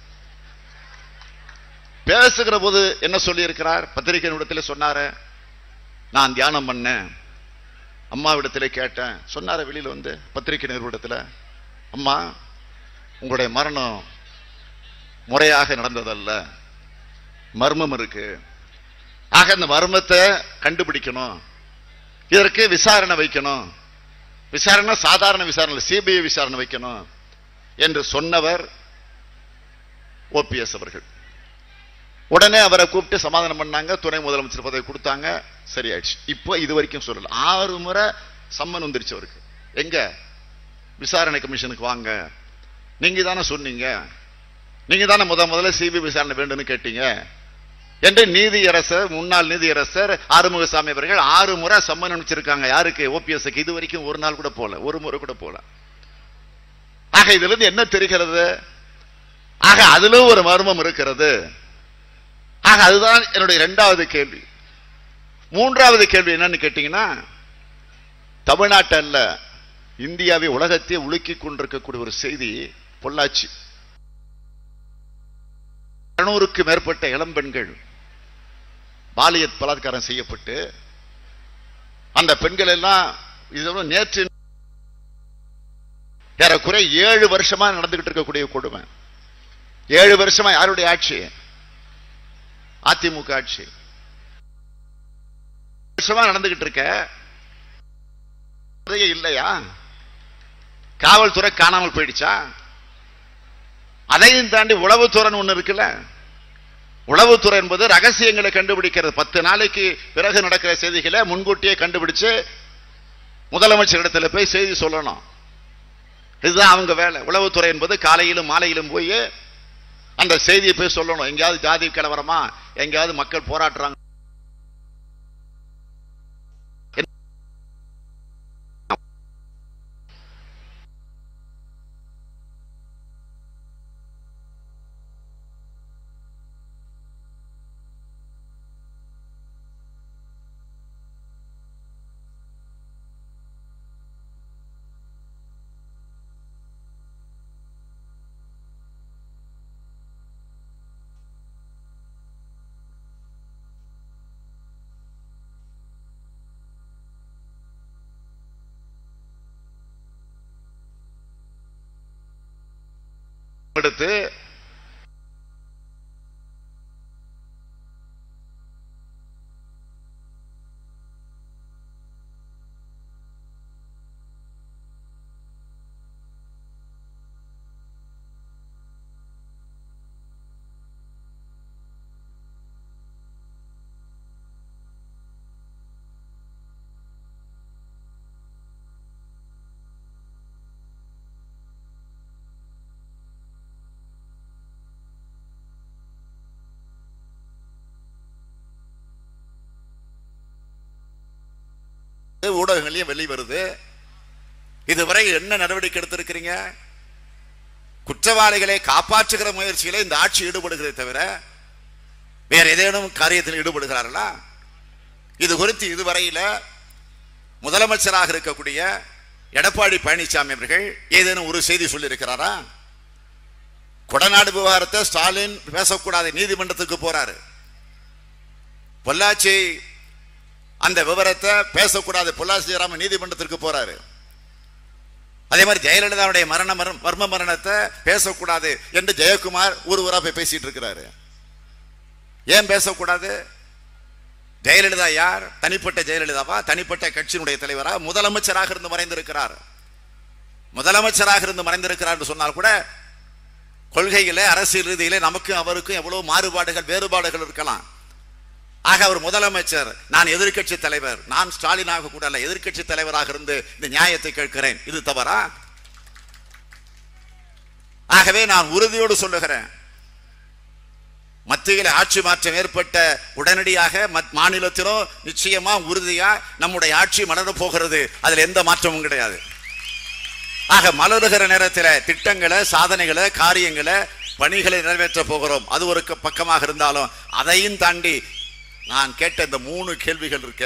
பேசுகிற போது என்ன சொல்லி இருக்கிறார் பத்திரிகை நிமிடத்தில் சொன்னாரு நான் தியானம் பண்ணேன் அம்மாவிடத்திலே கேட்டேன் சொன்னார வெளியில வந்து பத்திரிகை நிறுவனத்தில் அம்மா உங்களுடைய மரணம் முறையாக நடந்ததல்ல மர்மம் இருக்கு ஆக இந்த மர்மத்தை கண்டுபிடிக்கணும் இதற்கு விசாரணை வைக்கணும் விசாரணை சாதாரண விசாரணை சிபிஐ விசாரணை வைக்கணும் என்று சொன்னவர் ஓபிஎஸ் அவர்கள் உடனே அவரை கூப்பிட்டு சமாதானம் பண்ணாங்க துணை முதலமைச்சர் பதவி கொடுத்தாங்க சரியாயிடுச்சு இப்போ இது வரைக்கும் சொல்லல ஆறு முறை சம்மன் வந்துருச்சு அவருக்கு எங்க விசாரணை கமிஷனுக்கு வாங்க நீங்க தானே சொன்னீங்க நீங்க தானே முத முதல்ல சிபிஐ விசாரணை வேண்டும்னு கேட்டீங்க என்று நீதியரசர் முன்னாள் நீதியரசர் ஆறுமுகசாமி அவர்கள் ஆறு முறை சம்மன் அனுப்பிச்சிருக்காங்க யாருக்கு ஓபிஎஸ்க்கு இது வரைக்கும் ஒரு நாள் கூட போல ஒரு முறை கூட போல ஆக இதுல இருந்து என்ன தெரிகிறது ஆக அதிலும் ஒரு மர்மம் இருக்கிறது ஆக அதுதான் என்னுடைய இரண்டாவது கேள்வி மூன்றாவது கேள்வி என்னன்னு கேட்டீங்கன்னா தமிழ்நாட்டு அல்ல இந்தியாவை உலகத்தை உலுக்கி கொண்டிருக்கக்கூடிய ஒரு செய்தி பொள்ளாச்சி இருநூறுக்கு மேற்பட்ட இளம்பெண்கள் பாலியல் பலாத்காரம் செய்யப்பட்டு அந்த பெண்கள் எல்லாம் இது நேற்று ஏறக்குறை ஏழு வருஷமா நடந்துகிட்டு இருக்கக்கூடிய கொடுமை ஏழு வருஷமா யாருடைய ஆட்சி அதிமுக ஆட்சி வருஷமா நடந்துகிட்டு இருக்க இல்லையா காவல்துறை காணாமல் போயிடுச்சா அதையும் தாண்டி உளவுத்துறைன்னு ஒண்ணு இருக்குல்ல உளவுத்துறை என்பது ரகசியங்களை கண்டுபிடிக்கிறது பத்து நாளைக்கு பிறகு நடக்கிற செய்திகளை முன்கூட்டியே கண்டுபிடிச்சு முதலமைச்சர் இடத்துல போய் செய்தி சொல்லணும் இதுதான் அவங்க வேலை உளவுத்துறை என்பது காலையிலும் மாலையிலும் போய் அந்த செய்தியை போய் சொல்லணும் எங்கேயாவது ஜாதி கலவரமா எங்கேயாவது மக்கள் போராடுறாங்க எடுத்து ஊடகங்களையும் வெளிவருது இதுவரை என்ன நடவடிக்கை எடுத்திருக்கிறீங்க குற்றவாளிகளை காப்பாற்றுகிற முயற்சியில இந்த ஆட்சி ஈடுபடுகிறதே தவிர வேற ஏதேனும் காரியத்தில் ஈடுபடுகிறார்களா இது குறித்து இதுவரையில முதலமைச்சராக இருக்கக்கூடிய எடப்பாடி பழனிசாமி அவர்கள் ஏதேனும் ஒரு செய்தி சொல்லியிருக்கிறாரா கொடநாடு விவகாரத்தை ஸ்டாலின் பேசக்கூடாது நீதிமன்றத்துக்கு போறாரு பொள்ளாச்சி அந்த விவரத்தை பேசக்கூடாது பொள்ளாச்சி ஜெயராமன் நீதிமன்றத்திற்கு போறாரு அதே மாதிரி ஜெயலலிதாவுடைய மரண மரண- மர்ம மரணத்தை பேசக்கூடாது என்று ஜெயக்குமார் ஊர் ஊரா போய் பேசிட்டு இருக்கிறாரு ஏன் பேசக்கூடாது ஜெயலலிதா யார் தனிப்பட்ட ஜெயலலிதாவா தனிப்பட்ட கட்சியினுடைய தலைவரா முதலமைச்சராக இருந்து மறைந்திருக்கிறார் முதலமைச்சராக இருந்து மறைந்திருக்கிறார் என்று சொன்னால் கூட கொள்கையில அரசியல் ரீதியிலே நமக்கும் அவருக்கும் எவ்வளவு மாறுபாடுகள் வேறுபாடுகள் இருக்கலாம் ஆக அவர் முதலமைச்சர் நான் எதிர்க்கட்சி தலைவர் நான் ஸ்டாலினாக கூட அல்ல எதிர்க்கட்சி தலைவராக இருந்து இந்த நியாயத்தை கேட்கிறேன் இது தவறா ஆகவே நான் உறுதியோடு சொல்லுகிறேன் மத்தியில் ஆட்சி மாற்றம் ஏற்பட்ட உடனடியாக மத்- மாநிலத்திலும் நிச்சயமா உறுதியா நம்முடைய ஆட்சி மலர போகிறது அதுல எந்த மாற்றமும் கிடையாது ஆக மலருகிற நேரத்தில் திட்டங்களை சாதனைகளை காரியங்களை பணிகளை நிறைவேற்ற போகிறோம் அது ஒரு க- பக்கமாக இருந்தாலும் அதையும் தாண்டி நான் கேட்ட இந்த மூணு கேள்விகள் இருக்க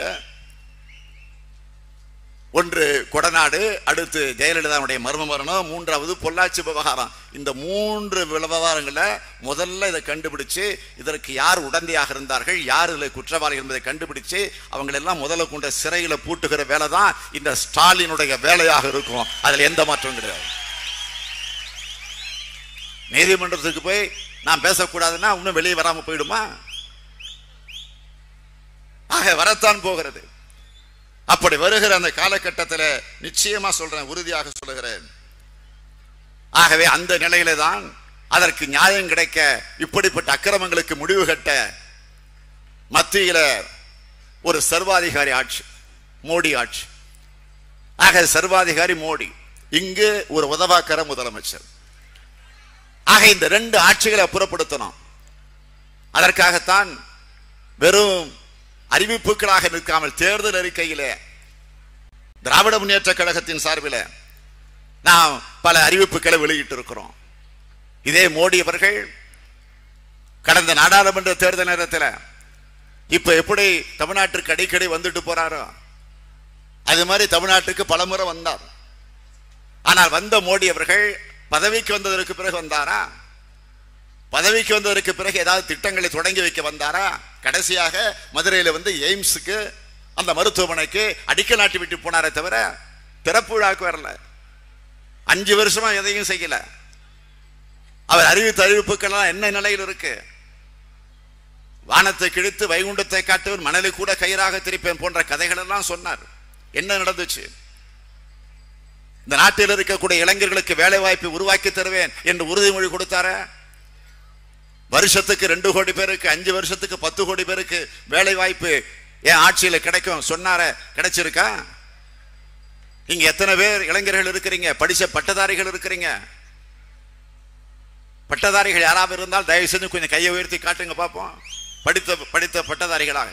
ஒன்று கொடநாடு அடுத்து ஜெயலலிதாவுடைய மர்ம மரணம் மூன்றாவது பொள்ளாச்சி விவகாரம் இந்த மூன்று விவகாரங்களை முதல்ல இதை கண்டுபிடிச்சு இதற்கு யார் உடந்தையாக இருந்தார்கள் யார் இதில் குற்றவாளி என்பதை கண்டுபிடிச்சு அவங்களெல்லாம் முதல்ல கொண்ட சிறையில பூட்டுகிற வேலை தான் இந்த ஸ்டாலினுடைய வேலையாக இருக்கும் அதுல எந்த மாற்றமும் கிடையாது நீதிமன்றத்துக்கு போய் நான் பேசக்கூடாதுன்னா இன்னும் வெளியே வராம போயிடுமா ஆக வரத்தான் போகிறது அப்படி வருகிற அந்த காலகட்டத்தில் நிச்சயமா சொல்றேன் உறுதியாக சொல்லுகிறேன் ஆகவே அந்த நிலையில தான் அதற்கு நியாயம் கிடைக்க இப்படிப்பட்ட அக்கிரமங்களுக்கு முடிவு கட்ட மத்தியில ஒரு சர்வாதிகாரி ஆட்சி மோடி ஆட்சி ஆக சர்வாதிகாரி மோடி இங்கு ஒரு உதவாக்கர முதலமைச்சர் ஆக இந்த ரெண்டு ஆட்சிகளை அப்புறப்படுத்தணும் அதற்காகத்தான் வெறும் அறிவிப்புகளாக நிற்காமல் தேர்தல் அறிக்கையிலே திராவிட முன்னேற்ற கழகத்தின் சார்பில் நாம் பல அறிவிப்புகளை வெளியிட்டு இருக்கிறோம் இதே மோடி அவர்கள் கடந்த நாடாளுமன்ற தேர்தல் நேரத்தில் இப்ப எப்படி தமிழ்நாட்டிற்கு அடிக்கடி வந்துட்டு போறாரோ அது மாதிரி தமிழ்நாட்டுக்கு பலமுறை வந்தார் ஆனால் வந்த மோடி அவர்கள் பதவிக்கு வந்ததற்கு பிறகு வந்தாரா பதவிக்கு வந்ததற்கு பிறகு ஏதாவது திட்டங்களை தொடங்கி வைக்க வந்தாரா கடைசியாக மதுரையில வந்து எய்ம்ஸுக்கு அந்த மருத்துவமனைக்கு அடிக்கல் நாட்டி விட்டு போனாரே தவிர திறப்பு விழாக்கு வரல அஞ்சு வருஷமா எதையும் செய்யல அவர் அறிவித்த அறிவிப்புக்கெல்லாம் என்ன நிலையில் இருக்கு வானத்தை கிழித்து வைகுண்டத்தை காட்டுவன் மணலை கூட கயிறாக திரிப்பேன் போன்ற கதைகள் எல்லாம் சொன்னார் என்ன நடந்துச்சு இந்த நாட்டில் இருக்கக்கூடிய இளைஞர்களுக்கு வேலை வாய்ப்பை உருவாக்கி தருவேன் என்று உறுதிமொழி கொடுத்தார வருஷத்துக்கு ரெண்டு கோடி பேருக்கு அஞ்சு வருஷத்துக்கு பத்து கோடி பேருக்கு வேலை வாய்ப்பு என் ஆட்சியில கிடைக்கும் சொன்னார கிடைச்சிருக்கா இங்க எத்தனை பேர் இளைஞர்கள் இருக்கிறீங்க படிச்ச பட்டதாரிகள் இருக்கிறீங்க பட்டதாரிகள் யாராவது இருந்தால் தயவு செஞ்சு கொஞ்சம் கையை உயர்த்தி காட்டுங்க பார்ப்போம் படித்த படித்த பட்டதாரிகளாக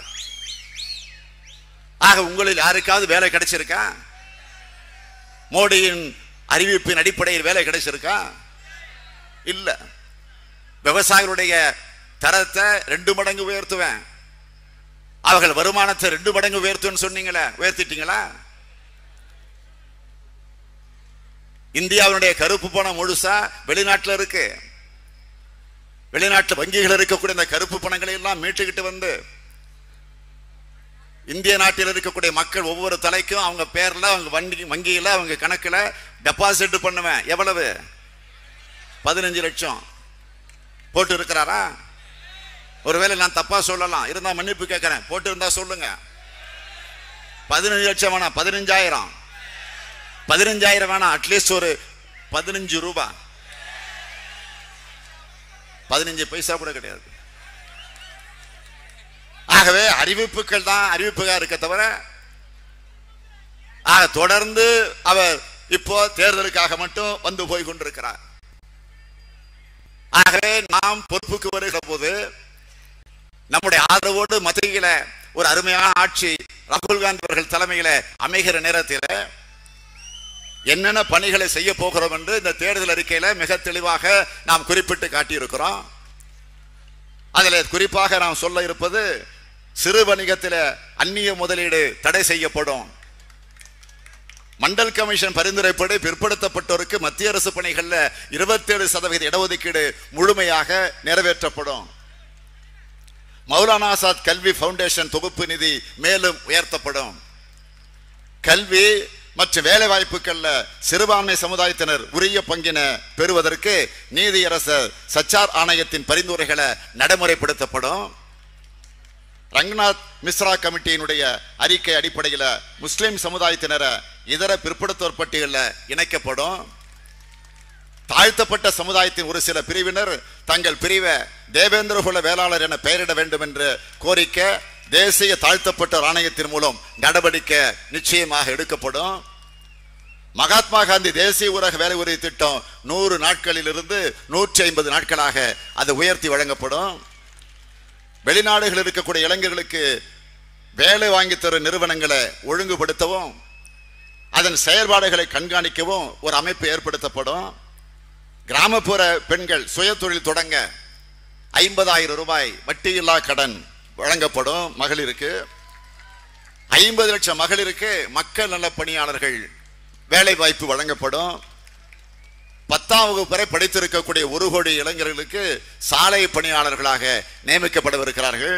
ஆக உங்களில் யாருக்காவது வேலை கிடைச்சிருக்கா மோடியின் அறிவிப்பின் அடிப்படையில் வேலை கிடைச்சிருக்கா இல்ல விவசாயிகளுடைய தரத்தை ரெண்டு மடங்கு உயர்த்துவேன் அவர்கள் வருமானத்தை ரெண்டு மடங்கு உயர்த்துவேன்னு சொன்னீங்களே உயர்த்திட்டீங்களா இந்தியாவினுடைய கருப்பு பணம் முழுசா வெளிநாட்டுல இருக்கு வெளிநாட்டு வங்கிகள் இருக்கக்கூடிய இந்த கருப்பு பணங்களை எல்லாம் மீட்டுக்கிட்டு வந்து இந்திய நாட்டில் இருக்கக்கூடிய மக்கள் ஒவ்வொரு தலைக்கும் அவங்க பேர்ல அவங்க வங்கி வங்கியில அவங்க கணக்குல டெபாசிட் பண்ணுவேன் எவ்வளவு பதினஞ்சு லட்சம் போட்டு இருக்கிறாரா ஒருவேளை நான் தப்பா சொல்லலாம் இருந்தா மன்னிப்பு கேட்கிறேன் போட்டு இருந்தா சொல்லுங்க பதினஞ்சு லட்சம் வேணாம் பதினஞ்சாயிரம் பதினஞ்சாயிரம் வேணாம் அட்லீஸ்ட் ஒரு பதினஞ்சு ரூபாய் பதினஞ்சு பைசா கூட கிடையாது ஆகவே அறிவிப்புகள் தான் அறிவிப்புகா இருக்க தவிர ஆக தொடர்ந்து அவர் இப்போ தேர்தலுக்காக மட்டும் வந்து போய் கொண்டிருக்கிறார் ஆகவே நாம் பொறுப்புக்கு வருகிற போது நம்முடைய ஆதரவோடு மத்தியில ஒரு அருமையான ஆட்சி ராகுல் காந்தி அவர்கள் தலைமையில அமைகிற நேரத்தில் என்னென்ன பணிகளை செய்ய போகிறோம் என்று இந்த தேர்தல் அறிக்கையில மிக தெளிவாக நாம் குறிப்பிட்டு காட்டியிருக்கிறோம் அதில் குறிப்பாக நாம் சொல்ல இருப்பது சிறு வணிகத்தில் அந்நிய முதலீடு தடை செய்யப்படும் மண்டல் கமிஷன் பரிந்துரைப்படி பிற்படுத்தப்பட்டோருக்கு மத்திய அரசு பணிகள்ல இருபத்தேழு சதவீத இடஒதுக்கீடு முழுமையாக நிறைவேற்றப்படும் மௌலானா ஆசாத் கல்வி ஃபவுண்டேஷன் தொகுப்பு நிதி மேலும் உயர்த்தப்படும் கல்வி மற்றும் வேலை வாய்ப்புகள்ல சிறுபான்மை சமுதாயத்தினர் உரிய பங்கின பெறுவதற்கு நீதியரசர் சச்சார் ஆணையத்தின் பரிந்துரைகளை நடைமுறைப்படுத்தப்படும் ரங்கநாத் மிஸ்ரா கமிட்டியினுடைய அறிக்கை அடிப்படையில் முஸ்லிம் சமுதாயத்தினரை இதர பிற்படுத்தோர் பட்டியலில் இணைக்கப்படும் தாழ்த்தப்பட்ட சமுதாயத்தின் ஒரு சில பிரிவினர் தங்கள் பிரிவை தேவேந்திரகுல வேளாளர் என பெயரிட வேண்டும் என்று கோரிக்கை தேசிய தாழ்த்தப்பட்டோர் ஆணையத்தின் மூலம் நடவடிக்கை நிச்சயமாக எடுக்கப்படும் மகாத்மா காந்தி தேசிய ஊரக வேலை உறுதி திட்டம் நூறு நாட்களில் இருந்து நூற்றி ஐம்பது நாட்களாக அது உயர்த்தி வழங்கப்படும் வெளிநாடுகளில் இருக்கக்கூடிய இளைஞர்களுக்கு வேலை வாங்கி தரும் நிறுவனங்களை ஒழுங்குபடுத்தவும் அதன் செயல்பாடுகளை கண்காணிக்கவும் ஒரு அமைப்பு ஏற்படுத்தப்படும் கிராமப்புற பெண்கள் சுய தொழில் தொடங்க ஐம்பதாயிரம் ரூபாய் வட்டியில்லா கடன் வழங்கப்படும் மகளிருக்கு ஐம்பது லட்சம் மகளிருக்கு மக்கள் நல பணியாளர்கள் வேலை வாய்ப்பு வழங்கப்படும் பத்தாம் வகுப்பு வரை படித்திருக்கக்கூடிய ஒரு கோடி இளைஞர்களுக்கு சாலை பணியாளர்களாக நியமிக்கப்படவிருக்கிறார்கள்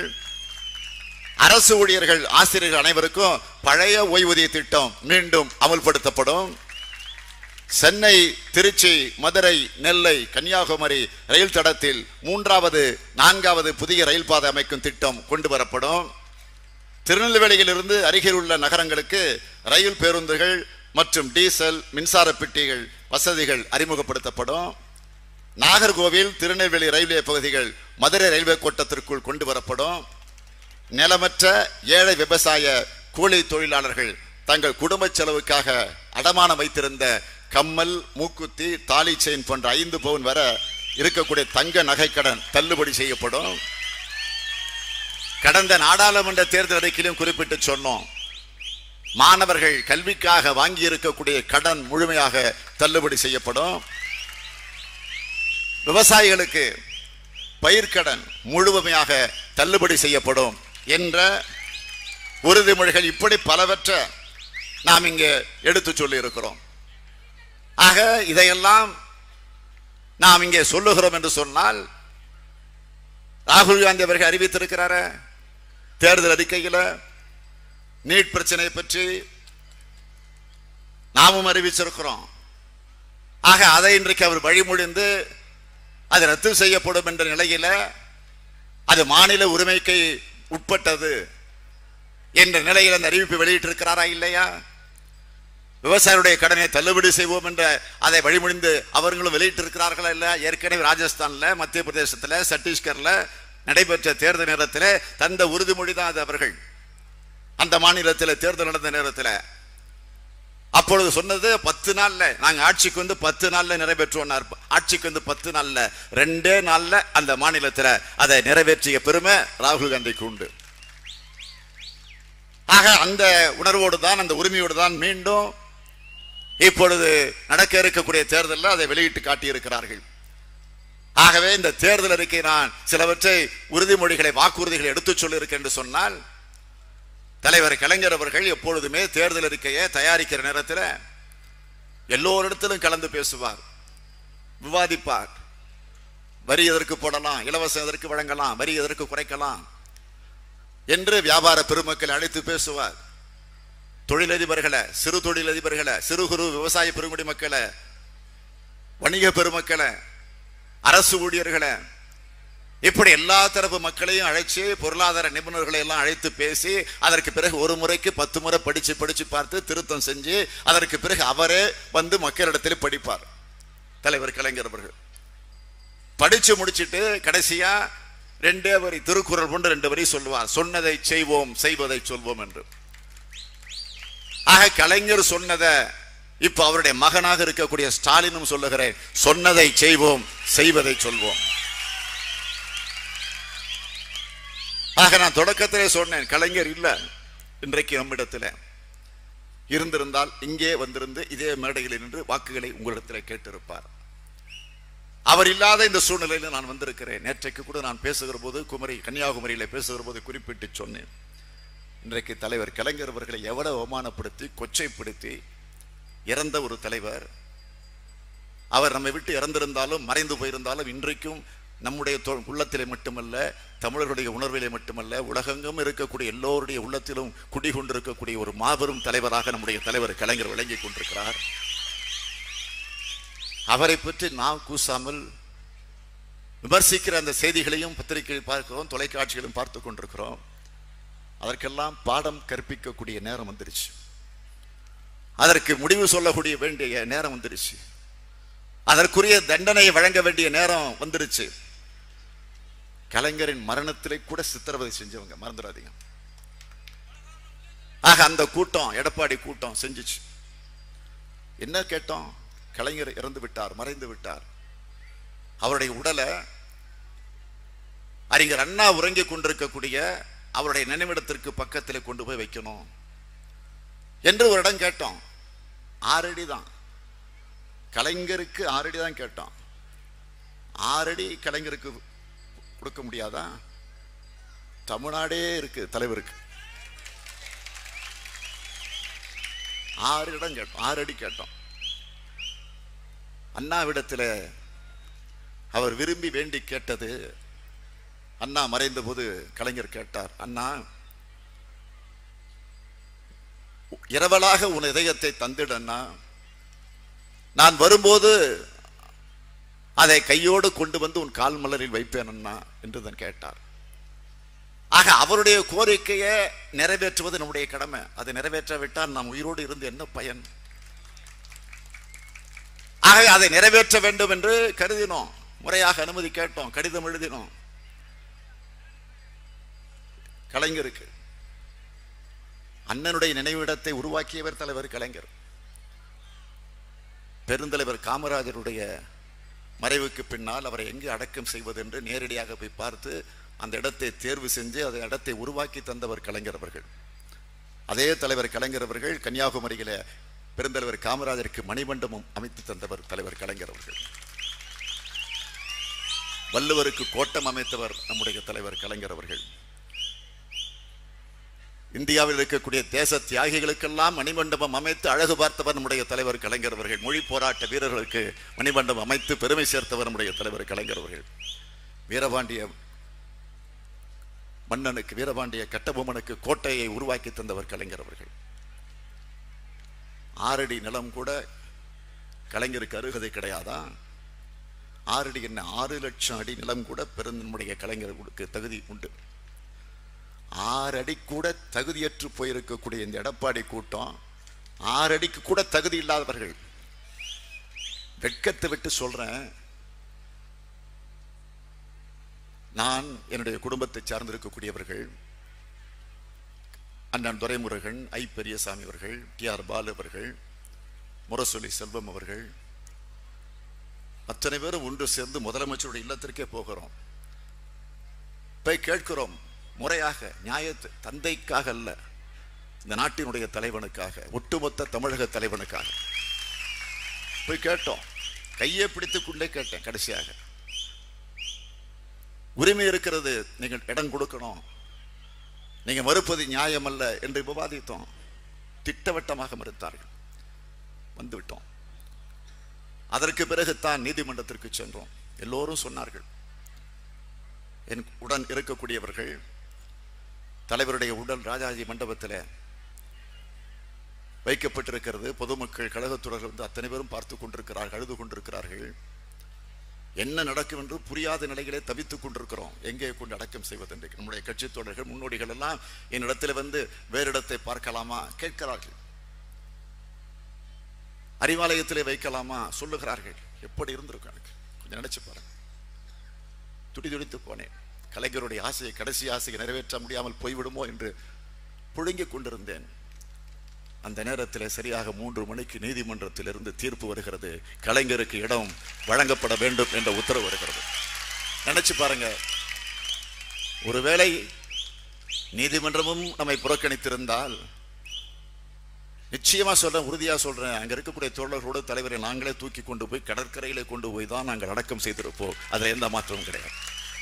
அரசு ஊழியர்கள் ஆசிரியர்கள் அனைவருக்கும் பழைய ஓய்வூதிய திட்டம் மீண்டும் அமல்படுத்தப்படும் சென்னை திருச்சி மதுரை நெல்லை கன்னியாகுமரி ரயில் தடத்தில் மூன்றாவது நான்காவது புதிய ரயில் பாதை அமைக்கும் திட்டம் கொண்டு வரப்படும் திருநெல்வேலியிலிருந்து அருகில் உள்ள நகரங்களுக்கு ரயில் பேருந்துகள் மற்றும் டீசல் மின்சார பெட்டிகள் வசதிகள் அறிமுகப்படுத்தப்படும் நாகர்கோவில் திருநெல்வேலி ரயில்வே பகுதிகள் மதுரை ரயில்வே கோட்டத்திற்குள் கொண்டு வரப்படும் நிலமற்ற ஏழை விவசாய கூலி தொழிலாளர்கள் தங்கள் குடும்ப செலவுக்காக அடமானம் வைத்திருந்த கம்மல் மூக்குத்தி தாலி செயின் போன்ற ஐந்து பவுன் வர இருக்கக்கூடிய தங்க நகைக்கடன் தள்ளுபடி செய்யப்படும் கடந்த நாடாளுமன்ற தேர்தல் அறிக்கையிலும் குறிப்பிட்டு சொன்னோம் மாணவர்கள் கல்விக்காக வாங்கி இருக்கக்கூடிய கடன் முழுமையாக தள்ளுபடி செய்யப்படும் விவசாயிகளுக்கு பயிர்க்கடன் முழுமையாக தள்ளுபடி செய்யப்படும் என்ற உறுதிமொழிகள் இப்படி பலவற்ற நாம் இங்கே எடுத்து சொல்லி இருக்கிறோம் ஆக இதையெல்லாம் நாம் இங்கே சொல்லுகிறோம் என்று சொன்னால் ராகுல் காந்தி அவர்கள் அறிவித்திருக்கிறார தேர்தல் அறிக்கையில் நீட் பிரச்சனை பற்றி நாமும் அறிவிச்சிருக்கிறோம் ஆக அதை இன்றைக்கு அவர் வழிமொழிந்து அது ரத்து செய்யப்படும் என்ற நிலையில அது மாநில உரிமைக்கு உட்பட்டது என்ற நிலையில் அந்த அறிவிப்பு வெளியிட்டிருக்கிறாரா இல்லையா விவசாயிகளுடைய கடனை தள்ளுபடி செய்வோம் என்ற அதை வழிமொழிந்து அவர்களும் வெளியிட்டு இருக்கிறார்களா இல்ல ஏற்கனவே ராஜஸ்தான்ல மத்திய பிரதேசத்துல சத்தீஸ்கர்ல நடைபெற்ற தேர்தல் நேரத்தில் தந்த உறுதிமொழி தான் அது அவர்கள் அந்த மாநிலத்தில் தேர்தல் நடந்த நேரத்தில் அப்பொழுது சொன்னது பத்து நாள்ல நாங்க ஆட்சிக்கு வந்து பத்து நாள்ல நிறைவேற்றுவோம் ஆட்சிக்கு வந்து பத்து நாள்ல ரெண்டே நாள்ல அந்த மாநிலத்தில் அதை நிறைவேற்றிய பெருமை ராகுல் காந்திக்கு உண்டு ஆக அந்த உணர்வோடு தான் அந்த உரிமையோடு தான் மீண்டும் இப்பொழுது நடக்க இருக்கக்கூடிய தேர்தலில் அதை வெளியிட்டு காட்டியிருக்கிறார்கள் ஆகவே இந்த தேர்தல் அறிக்கை நான் சிலவற்றை உறுதிமொழிகளை வாக்குறுதிகளை எடுத்துச் சொல்லியிருக்கேன் என்று சொன்னால் தலைவர் கலைஞர் அவர்கள் எப்பொழுதுமே தேர்தல் அறிக்கையை தயாரிக்கிற நேரத்தில் எல்லோரிடத்திலும் கலந்து பேசுவார் விவாதிப்பார் வரி எதற்கு போடலாம் இலவசம் எதற்கு வழங்கலாம் வரி எதற்கு குறைக்கலாம் என்று வியாபார பெருமக்களை அழைத்து பேசுவார் தொழிலதிபர்களை சிறு தொழிலதிபர்களை சிறு குறு விவசாய பெருங்குடி மக்களை வணிக பெருமக்களை அரசு ஊழியர்களை இப்படி எல்லா தரப்பு மக்களையும் அழைச்சு பொருளாதார நிபுணர்களை எல்லாம் அழைத்து பேசி அதற்கு பிறகு ஒரு முறைக்கு பத்து முறை படிச்சு படிச்சு பார்த்து திருத்தம் செஞ்சு அதற்கு பிறகு அவரே வந்து மக்களிடத்தில் படிப்பார் தலைவர் கலைஞர் அவர்கள் படிச்சு முடிச்சிட்டு கடைசியா ரெண்டே வரி திருக்குறள் கொண்டு ரெண்டு வரி சொல்லுவார் சொன்னதை செய்வோம் செய்வதை சொல்வோம் என்று ஆக கலைஞர் சொன்னதை இப்ப அவருடைய மகனாக இருக்கக்கூடிய ஸ்டாலினும் சொல்லுகிறேன் சொன்னதை செய்வோம் செய்வதை சொல்வோம் ஆக நான் தொடக்கத்திலே சொன்னேன் கலைஞர் இல்ல இன்றைக்கு நம்மிடத்தில் இருந்திருந்தால் இங்கே வந்திருந்து இதே மேடையில் நின்று வாக்குகளை உங்களிடத்தில் கேட்டிருப்பார் அவர் இல்லாத இந்த சூழ்நிலையில் நான் வந்திருக்கிறேன் நேற்றைக்கு கூட நான் பேசுகிற போது குமரி கன்னியாகுமரியில பேசுகிற போது குறிப்பிட்டு சொன்னேன் இன்றைக்கு தலைவர் கலைஞர் அவர்களை எவ்வளவு அவமானப்படுத்தி கொச்சைப்படுத்தி இறந்த ஒரு தலைவர் அவர் நம்மை விட்டு இறந்திருந்தாலும் மறைந்து போயிருந்தாலும் இன்றைக்கும் நம்முடைய தொ- உள்ளத்திலே மட்டுமல்ல தமிழர்களுடைய உணர்விலே மட்டுமல்ல உலகெங்கும் இருக்கக்கூடிய எல்லோருடைய உள்ளத்திலும் குடிகொண்டிருக்கக்கூடிய ஒரு மாபெரும் தலைவராக நம்முடைய தலைவர் கலைஞர் விளங்கிக் கொண்டிருக்கிறார் அவரை பற்றி நாம் கூசாமல் விமர்சிக்கிற அந்த செய்திகளையும் பத்திரிகையில் பார்க்கிறோம் தொலைக்காட்சிகளும் பார்த்து கொண்டிருக்கிறோம் அதற்கெல்லாம் பாடம் கற்பிக்கக்கூடிய நேரம் வந்துருச்சு அதற்கு முடிவு சொல்லக்கூடிய வேண்டிய நேரம் வந்துருச்சு அதற்குரிய தண்டனையை வழங்க வேண்டிய நேரம் வந்துருச்சு கலைஞரின் மரணத்திலே கூட சித்திரவதை செஞ்சவங்க மறந்துடாதீங்க ஆக அந்த கூட்டம் எடப்பாடி கூட்டம் செஞ்சுச்சு என்ன கேட்டோம் கலைஞர் இறந்து விட்டார் மறைந்து விட்டார் அவருடைய உடலை அறிஞர் அண்ணா உறங்கிக் கொண்டிருக்கக்கூடிய அவருடைய நினைவிடத்திற்கு பக்கத்தில் கொண்டு போய் வைக்கணும் என்று ஒரு இடம் கேட்டோம் ஆறடி தான் கலைஞருக்கு ஆறடி தான் கேட்டோம் ஆறடி கலைஞருக்கு கொடுக்க முடியாதா தமிழ்நாடே இருக்கு தலைவருக்கு ஆறு இடம் கேட்டோம் ஆறு அடி கேட்டோம் அண்ணாவிடத்தில் அவர் விரும்பி வேண்டி கேட்டது அண்ணா மறைந்த போது கலைஞர் கேட்டார் அண்ணா இரவலாக உன் இதயத்தை தந்திடண்ணா நான் வரும்போது அதை கையோடு கொண்டு வந்து உன் கால் மலரில் வைப்பேன் அண்ணா என்று தான் கேட்டார் ஆக அவருடைய கோரிக்கையை நிறைவேற்றுவது நம்முடைய கடமை அதை நிறைவேற்றாவிட்டால் நாம் உயிரோடு இருந்து என்ன பயன் ஆக அதை நிறைவேற்ற வேண்டும் என்று கருதினோம் முறையாக அனுமதி கேட்டோம் கடிதம் எழுதினோம் கலைஞருக்கு அண்ணனுடைய நினைவிடத்தை உருவாக்கியவர் தலைவர் கலைஞர் பெருந்தலைவர் காமராஜருடைய மறைவுக்கு பின்னால் அவரை எங்கு அடக்கம் செய்வது என்று நேரடியாக போய் பார்த்து அந்த இடத்தை தேர்வு செஞ்சு அந்த இடத்தை உருவாக்கி தந்தவர் கலைஞர் அவர்கள் அதே தலைவர் கலைஞர் அவர்கள் கன்னியாகுமரியில பெருந்தலைவர் காமராஜருக்கு மணிமண்டபம் அமைத்து தந்தவர் தலைவர் கலைஞர் அவர்கள் வள்ளுவருக்கு கோட்டம் அமைத்தவர் நம்முடைய தலைவர் கலைஞர் அவர்கள் இந்தியாவில் இருக்கக்கூடிய தேச தியாகிகளுக்கெல்லாம் மணிமண்டபம் அமைத்து அழகு பார்த்தவர் நம்முடைய தலைவர் கலைஞர் அவர்கள் மொழி போராட்ட வீரர்களுக்கு மணிமண்டபம் அமைத்து பெருமை சேர்த்தவர் நம்முடைய தலைவர் கலைஞர் அவர்கள் வீரபாண்டிய மன்னனுக்கு வீரபாண்டிய கட்டபொம்மனுக்கு கோட்டையை உருவாக்கி தந்தவர் கலைஞர் அவர்கள் ஆறடி நிலம் கூட கலைஞருக்கு அருகதை கிடையாதா ஆறடி என்ன ஆறு லட்சம் அடி நிலம் கூட பெருந்தனுடைய கலைஞர்களுக்கு தகுதி உண்டு ஆறு அடி கூட தகுதியற்று போயிருக்கக்கூடிய இந்த எடப்பாடி கூட்டம் ஆறு அடிக்கு கூட தகுதி இல்லாதவர்கள் வெட்கத்தை விட்டு சொல்றேன் நான் என்னுடைய குடும்பத்தை சார்ந்திருக்கக்கூடியவர்கள் அண்ணன் துரைமுருகன் ஐ பெரியசாமி அவர்கள் டி ஆர் பாலு அவர்கள் முரசொலி செல்வம் அவர்கள் அத்தனை பேரும் ஒன்று சேர்ந்து முதலமைச்சருடைய இல்லத்திற்கே போகிறோம் போய் கேட்கிறோம் முறையாக நியாயத்தை தந்தைக்காக அல்ல இந்த நாட்டினுடைய தலைவனுக்காக ஒட்டுமொத்த தமிழக தலைவனுக்காக போய் கேட்டோம் கையை பிடித்துக் கொண்டே கேட்டேன் கடைசியாக உரிமை இருக்கிறது நீங்கள் இடம் கொடுக்கணும் நீங்க மறுப்பது நியாயம் அல்ல என்று விவாதித்தோம் திட்டவட்டமாக மறுத்தார்கள் வந்துவிட்டோம் அதற்கு பிறகுதான் நீதிமன்றத்திற்கு சென்றோம் எல்லோரும் சொன்னார்கள் என் உடன் இருக்கக்கூடியவர்கள் தலைவருடைய உடல் ராஜாஜி மண்டபத்தில் வைக்கப்பட்டிருக்கிறது பொதுமக்கள் கழகத்துடன் வந்து அத்தனை பேரும் பார்த்து கொண்டிருக்கிறார்கள் அழுது கொண்டிருக்கிறார்கள் என்ன நடக்கும் என்று புரியாத நிலையிலே தவித்துக் கொண்டிருக்கிறோம் எங்கே கொண்டு அடக்கம் செய்வது என்று நம்முடைய கட்சி தோழர்கள் முன்னோடிகள் எல்லாம் என்னிடத்தில் வந்து வேறு இடத்தை பார்க்கலாமா கேட்கிறார்கள் அறிவாலயத்திலே வைக்கலாமா சொல்லுகிறார்கள் எப்படி இருந்திருக்கும் எனக்கு கொஞ்சம் நினைச்சு பாருங்க துடி துடித்து போனேன் கலைஞருடைய ஆசையை கடைசி ஆசையை நிறைவேற்ற முடியாமல் போய்விடுமோ என்று புழுங்கிக் கொண்டிருந்தேன் அந்த நேரத்தில் சரியாக மூன்று மணிக்கு நீதிமன்றத்தில் இருந்து தீர்ப்பு வருகிறது கலைஞருக்கு இடம் வழங்கப்பட வேண்டும் என்ற உத்தரவு வருகிறது நினைச்சு பாருங்க ஒருவேளை நீதிமன்றமும் நம்மை புறக்கணித்திருந்தால் நிச்சயமா சொல்றேன் உறுதியா சொல்றேன் அங்க இருக்கக்கூடிய தோழர்களோடு தலைவரை நாங்களே தூக்கி கொண்டு போய் கடற்கரையிலே கொண்டு போய் தான் நாங்கள் அடக்கம் செய்திருப்போம் அதுல எந்த மாற்றமும் கிடையாது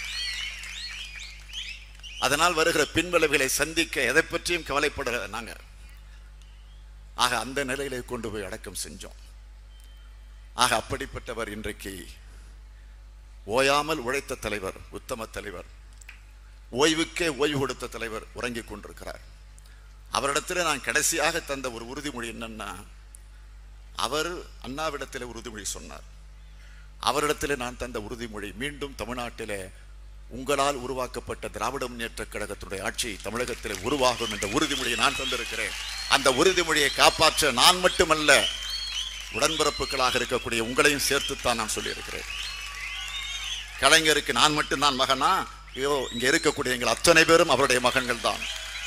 அதனால் வருகிற பின்விளைவுகளை சந்திக்க எதை பற்றியும் கவலைப்பட நாங்க ஆக அந்த நிலையிலே கொண்டு போய் அடக்கம் செஞ்சோம் ஆக அப்படிப்பட்டவர் இன்றைக்கு ஓயாமல் உழைத்த தலைவர் உத்தம தலைவர் ஓய்வுக்கே ஓய்வு கொடுத்த தலைவர் உறங்கிக் கொண்டிருக்கிறார் அவரிடத்தில் நான் கடைசியாக தந்த ஒரு உறுதிமொழி என்னன்னா அவர் அண்ணாவிடத்தில் உறுதிமொழி சொன்னார் அவரிடத்தில் நான் தந்த உறுதிமொழி மீண்டும் தமிழ்நாட்டிலே உங்களால் உருவாக்கப்பட்ட திராவிட முன்னேற்ற கழகத்துடைய ஆட்சி தமிழகத்தில் உருவாகும் என்ற உறுதிமொழியை நான் தந்திருக்கிறேன் அந்த உறுதிமொழியை காப்பாற்ற நான் மட்டுமல்ல உடன்பிறப்புகளாக இருக்கக்கூடிய உங்களையும் சேர்த்துத்தான் நான் சொல்லியிருக்கிறேன் கலைஞருக்கு நான் மட்டும்தான் மகனா ஐயோ இங்க இருக்கக்கூடிய எங்கள் அத்தனை பேரும் அவருடைய மகன்கள் தான்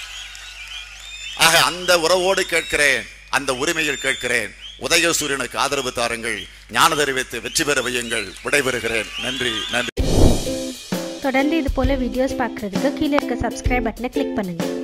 ஆக அந்த உறவோடு கேட்கிறேன் அந்த உரிமையில் கேட்கிறேன் உதயசூரியனுக்கு ஆதரவு தாருங்கள் ஞான தெரிவித்து வெற்றி பெற வையுங்கள் விடைபெறுகிறேன் நன்றி நன்றி தொடர்ந்து இது போல வீடியோஸ் பார்க்குறதுக்கு கீழே இருக்க சப்ஸ்கிரைப் பட்டனை கிளிக் பண்ணுங்கள்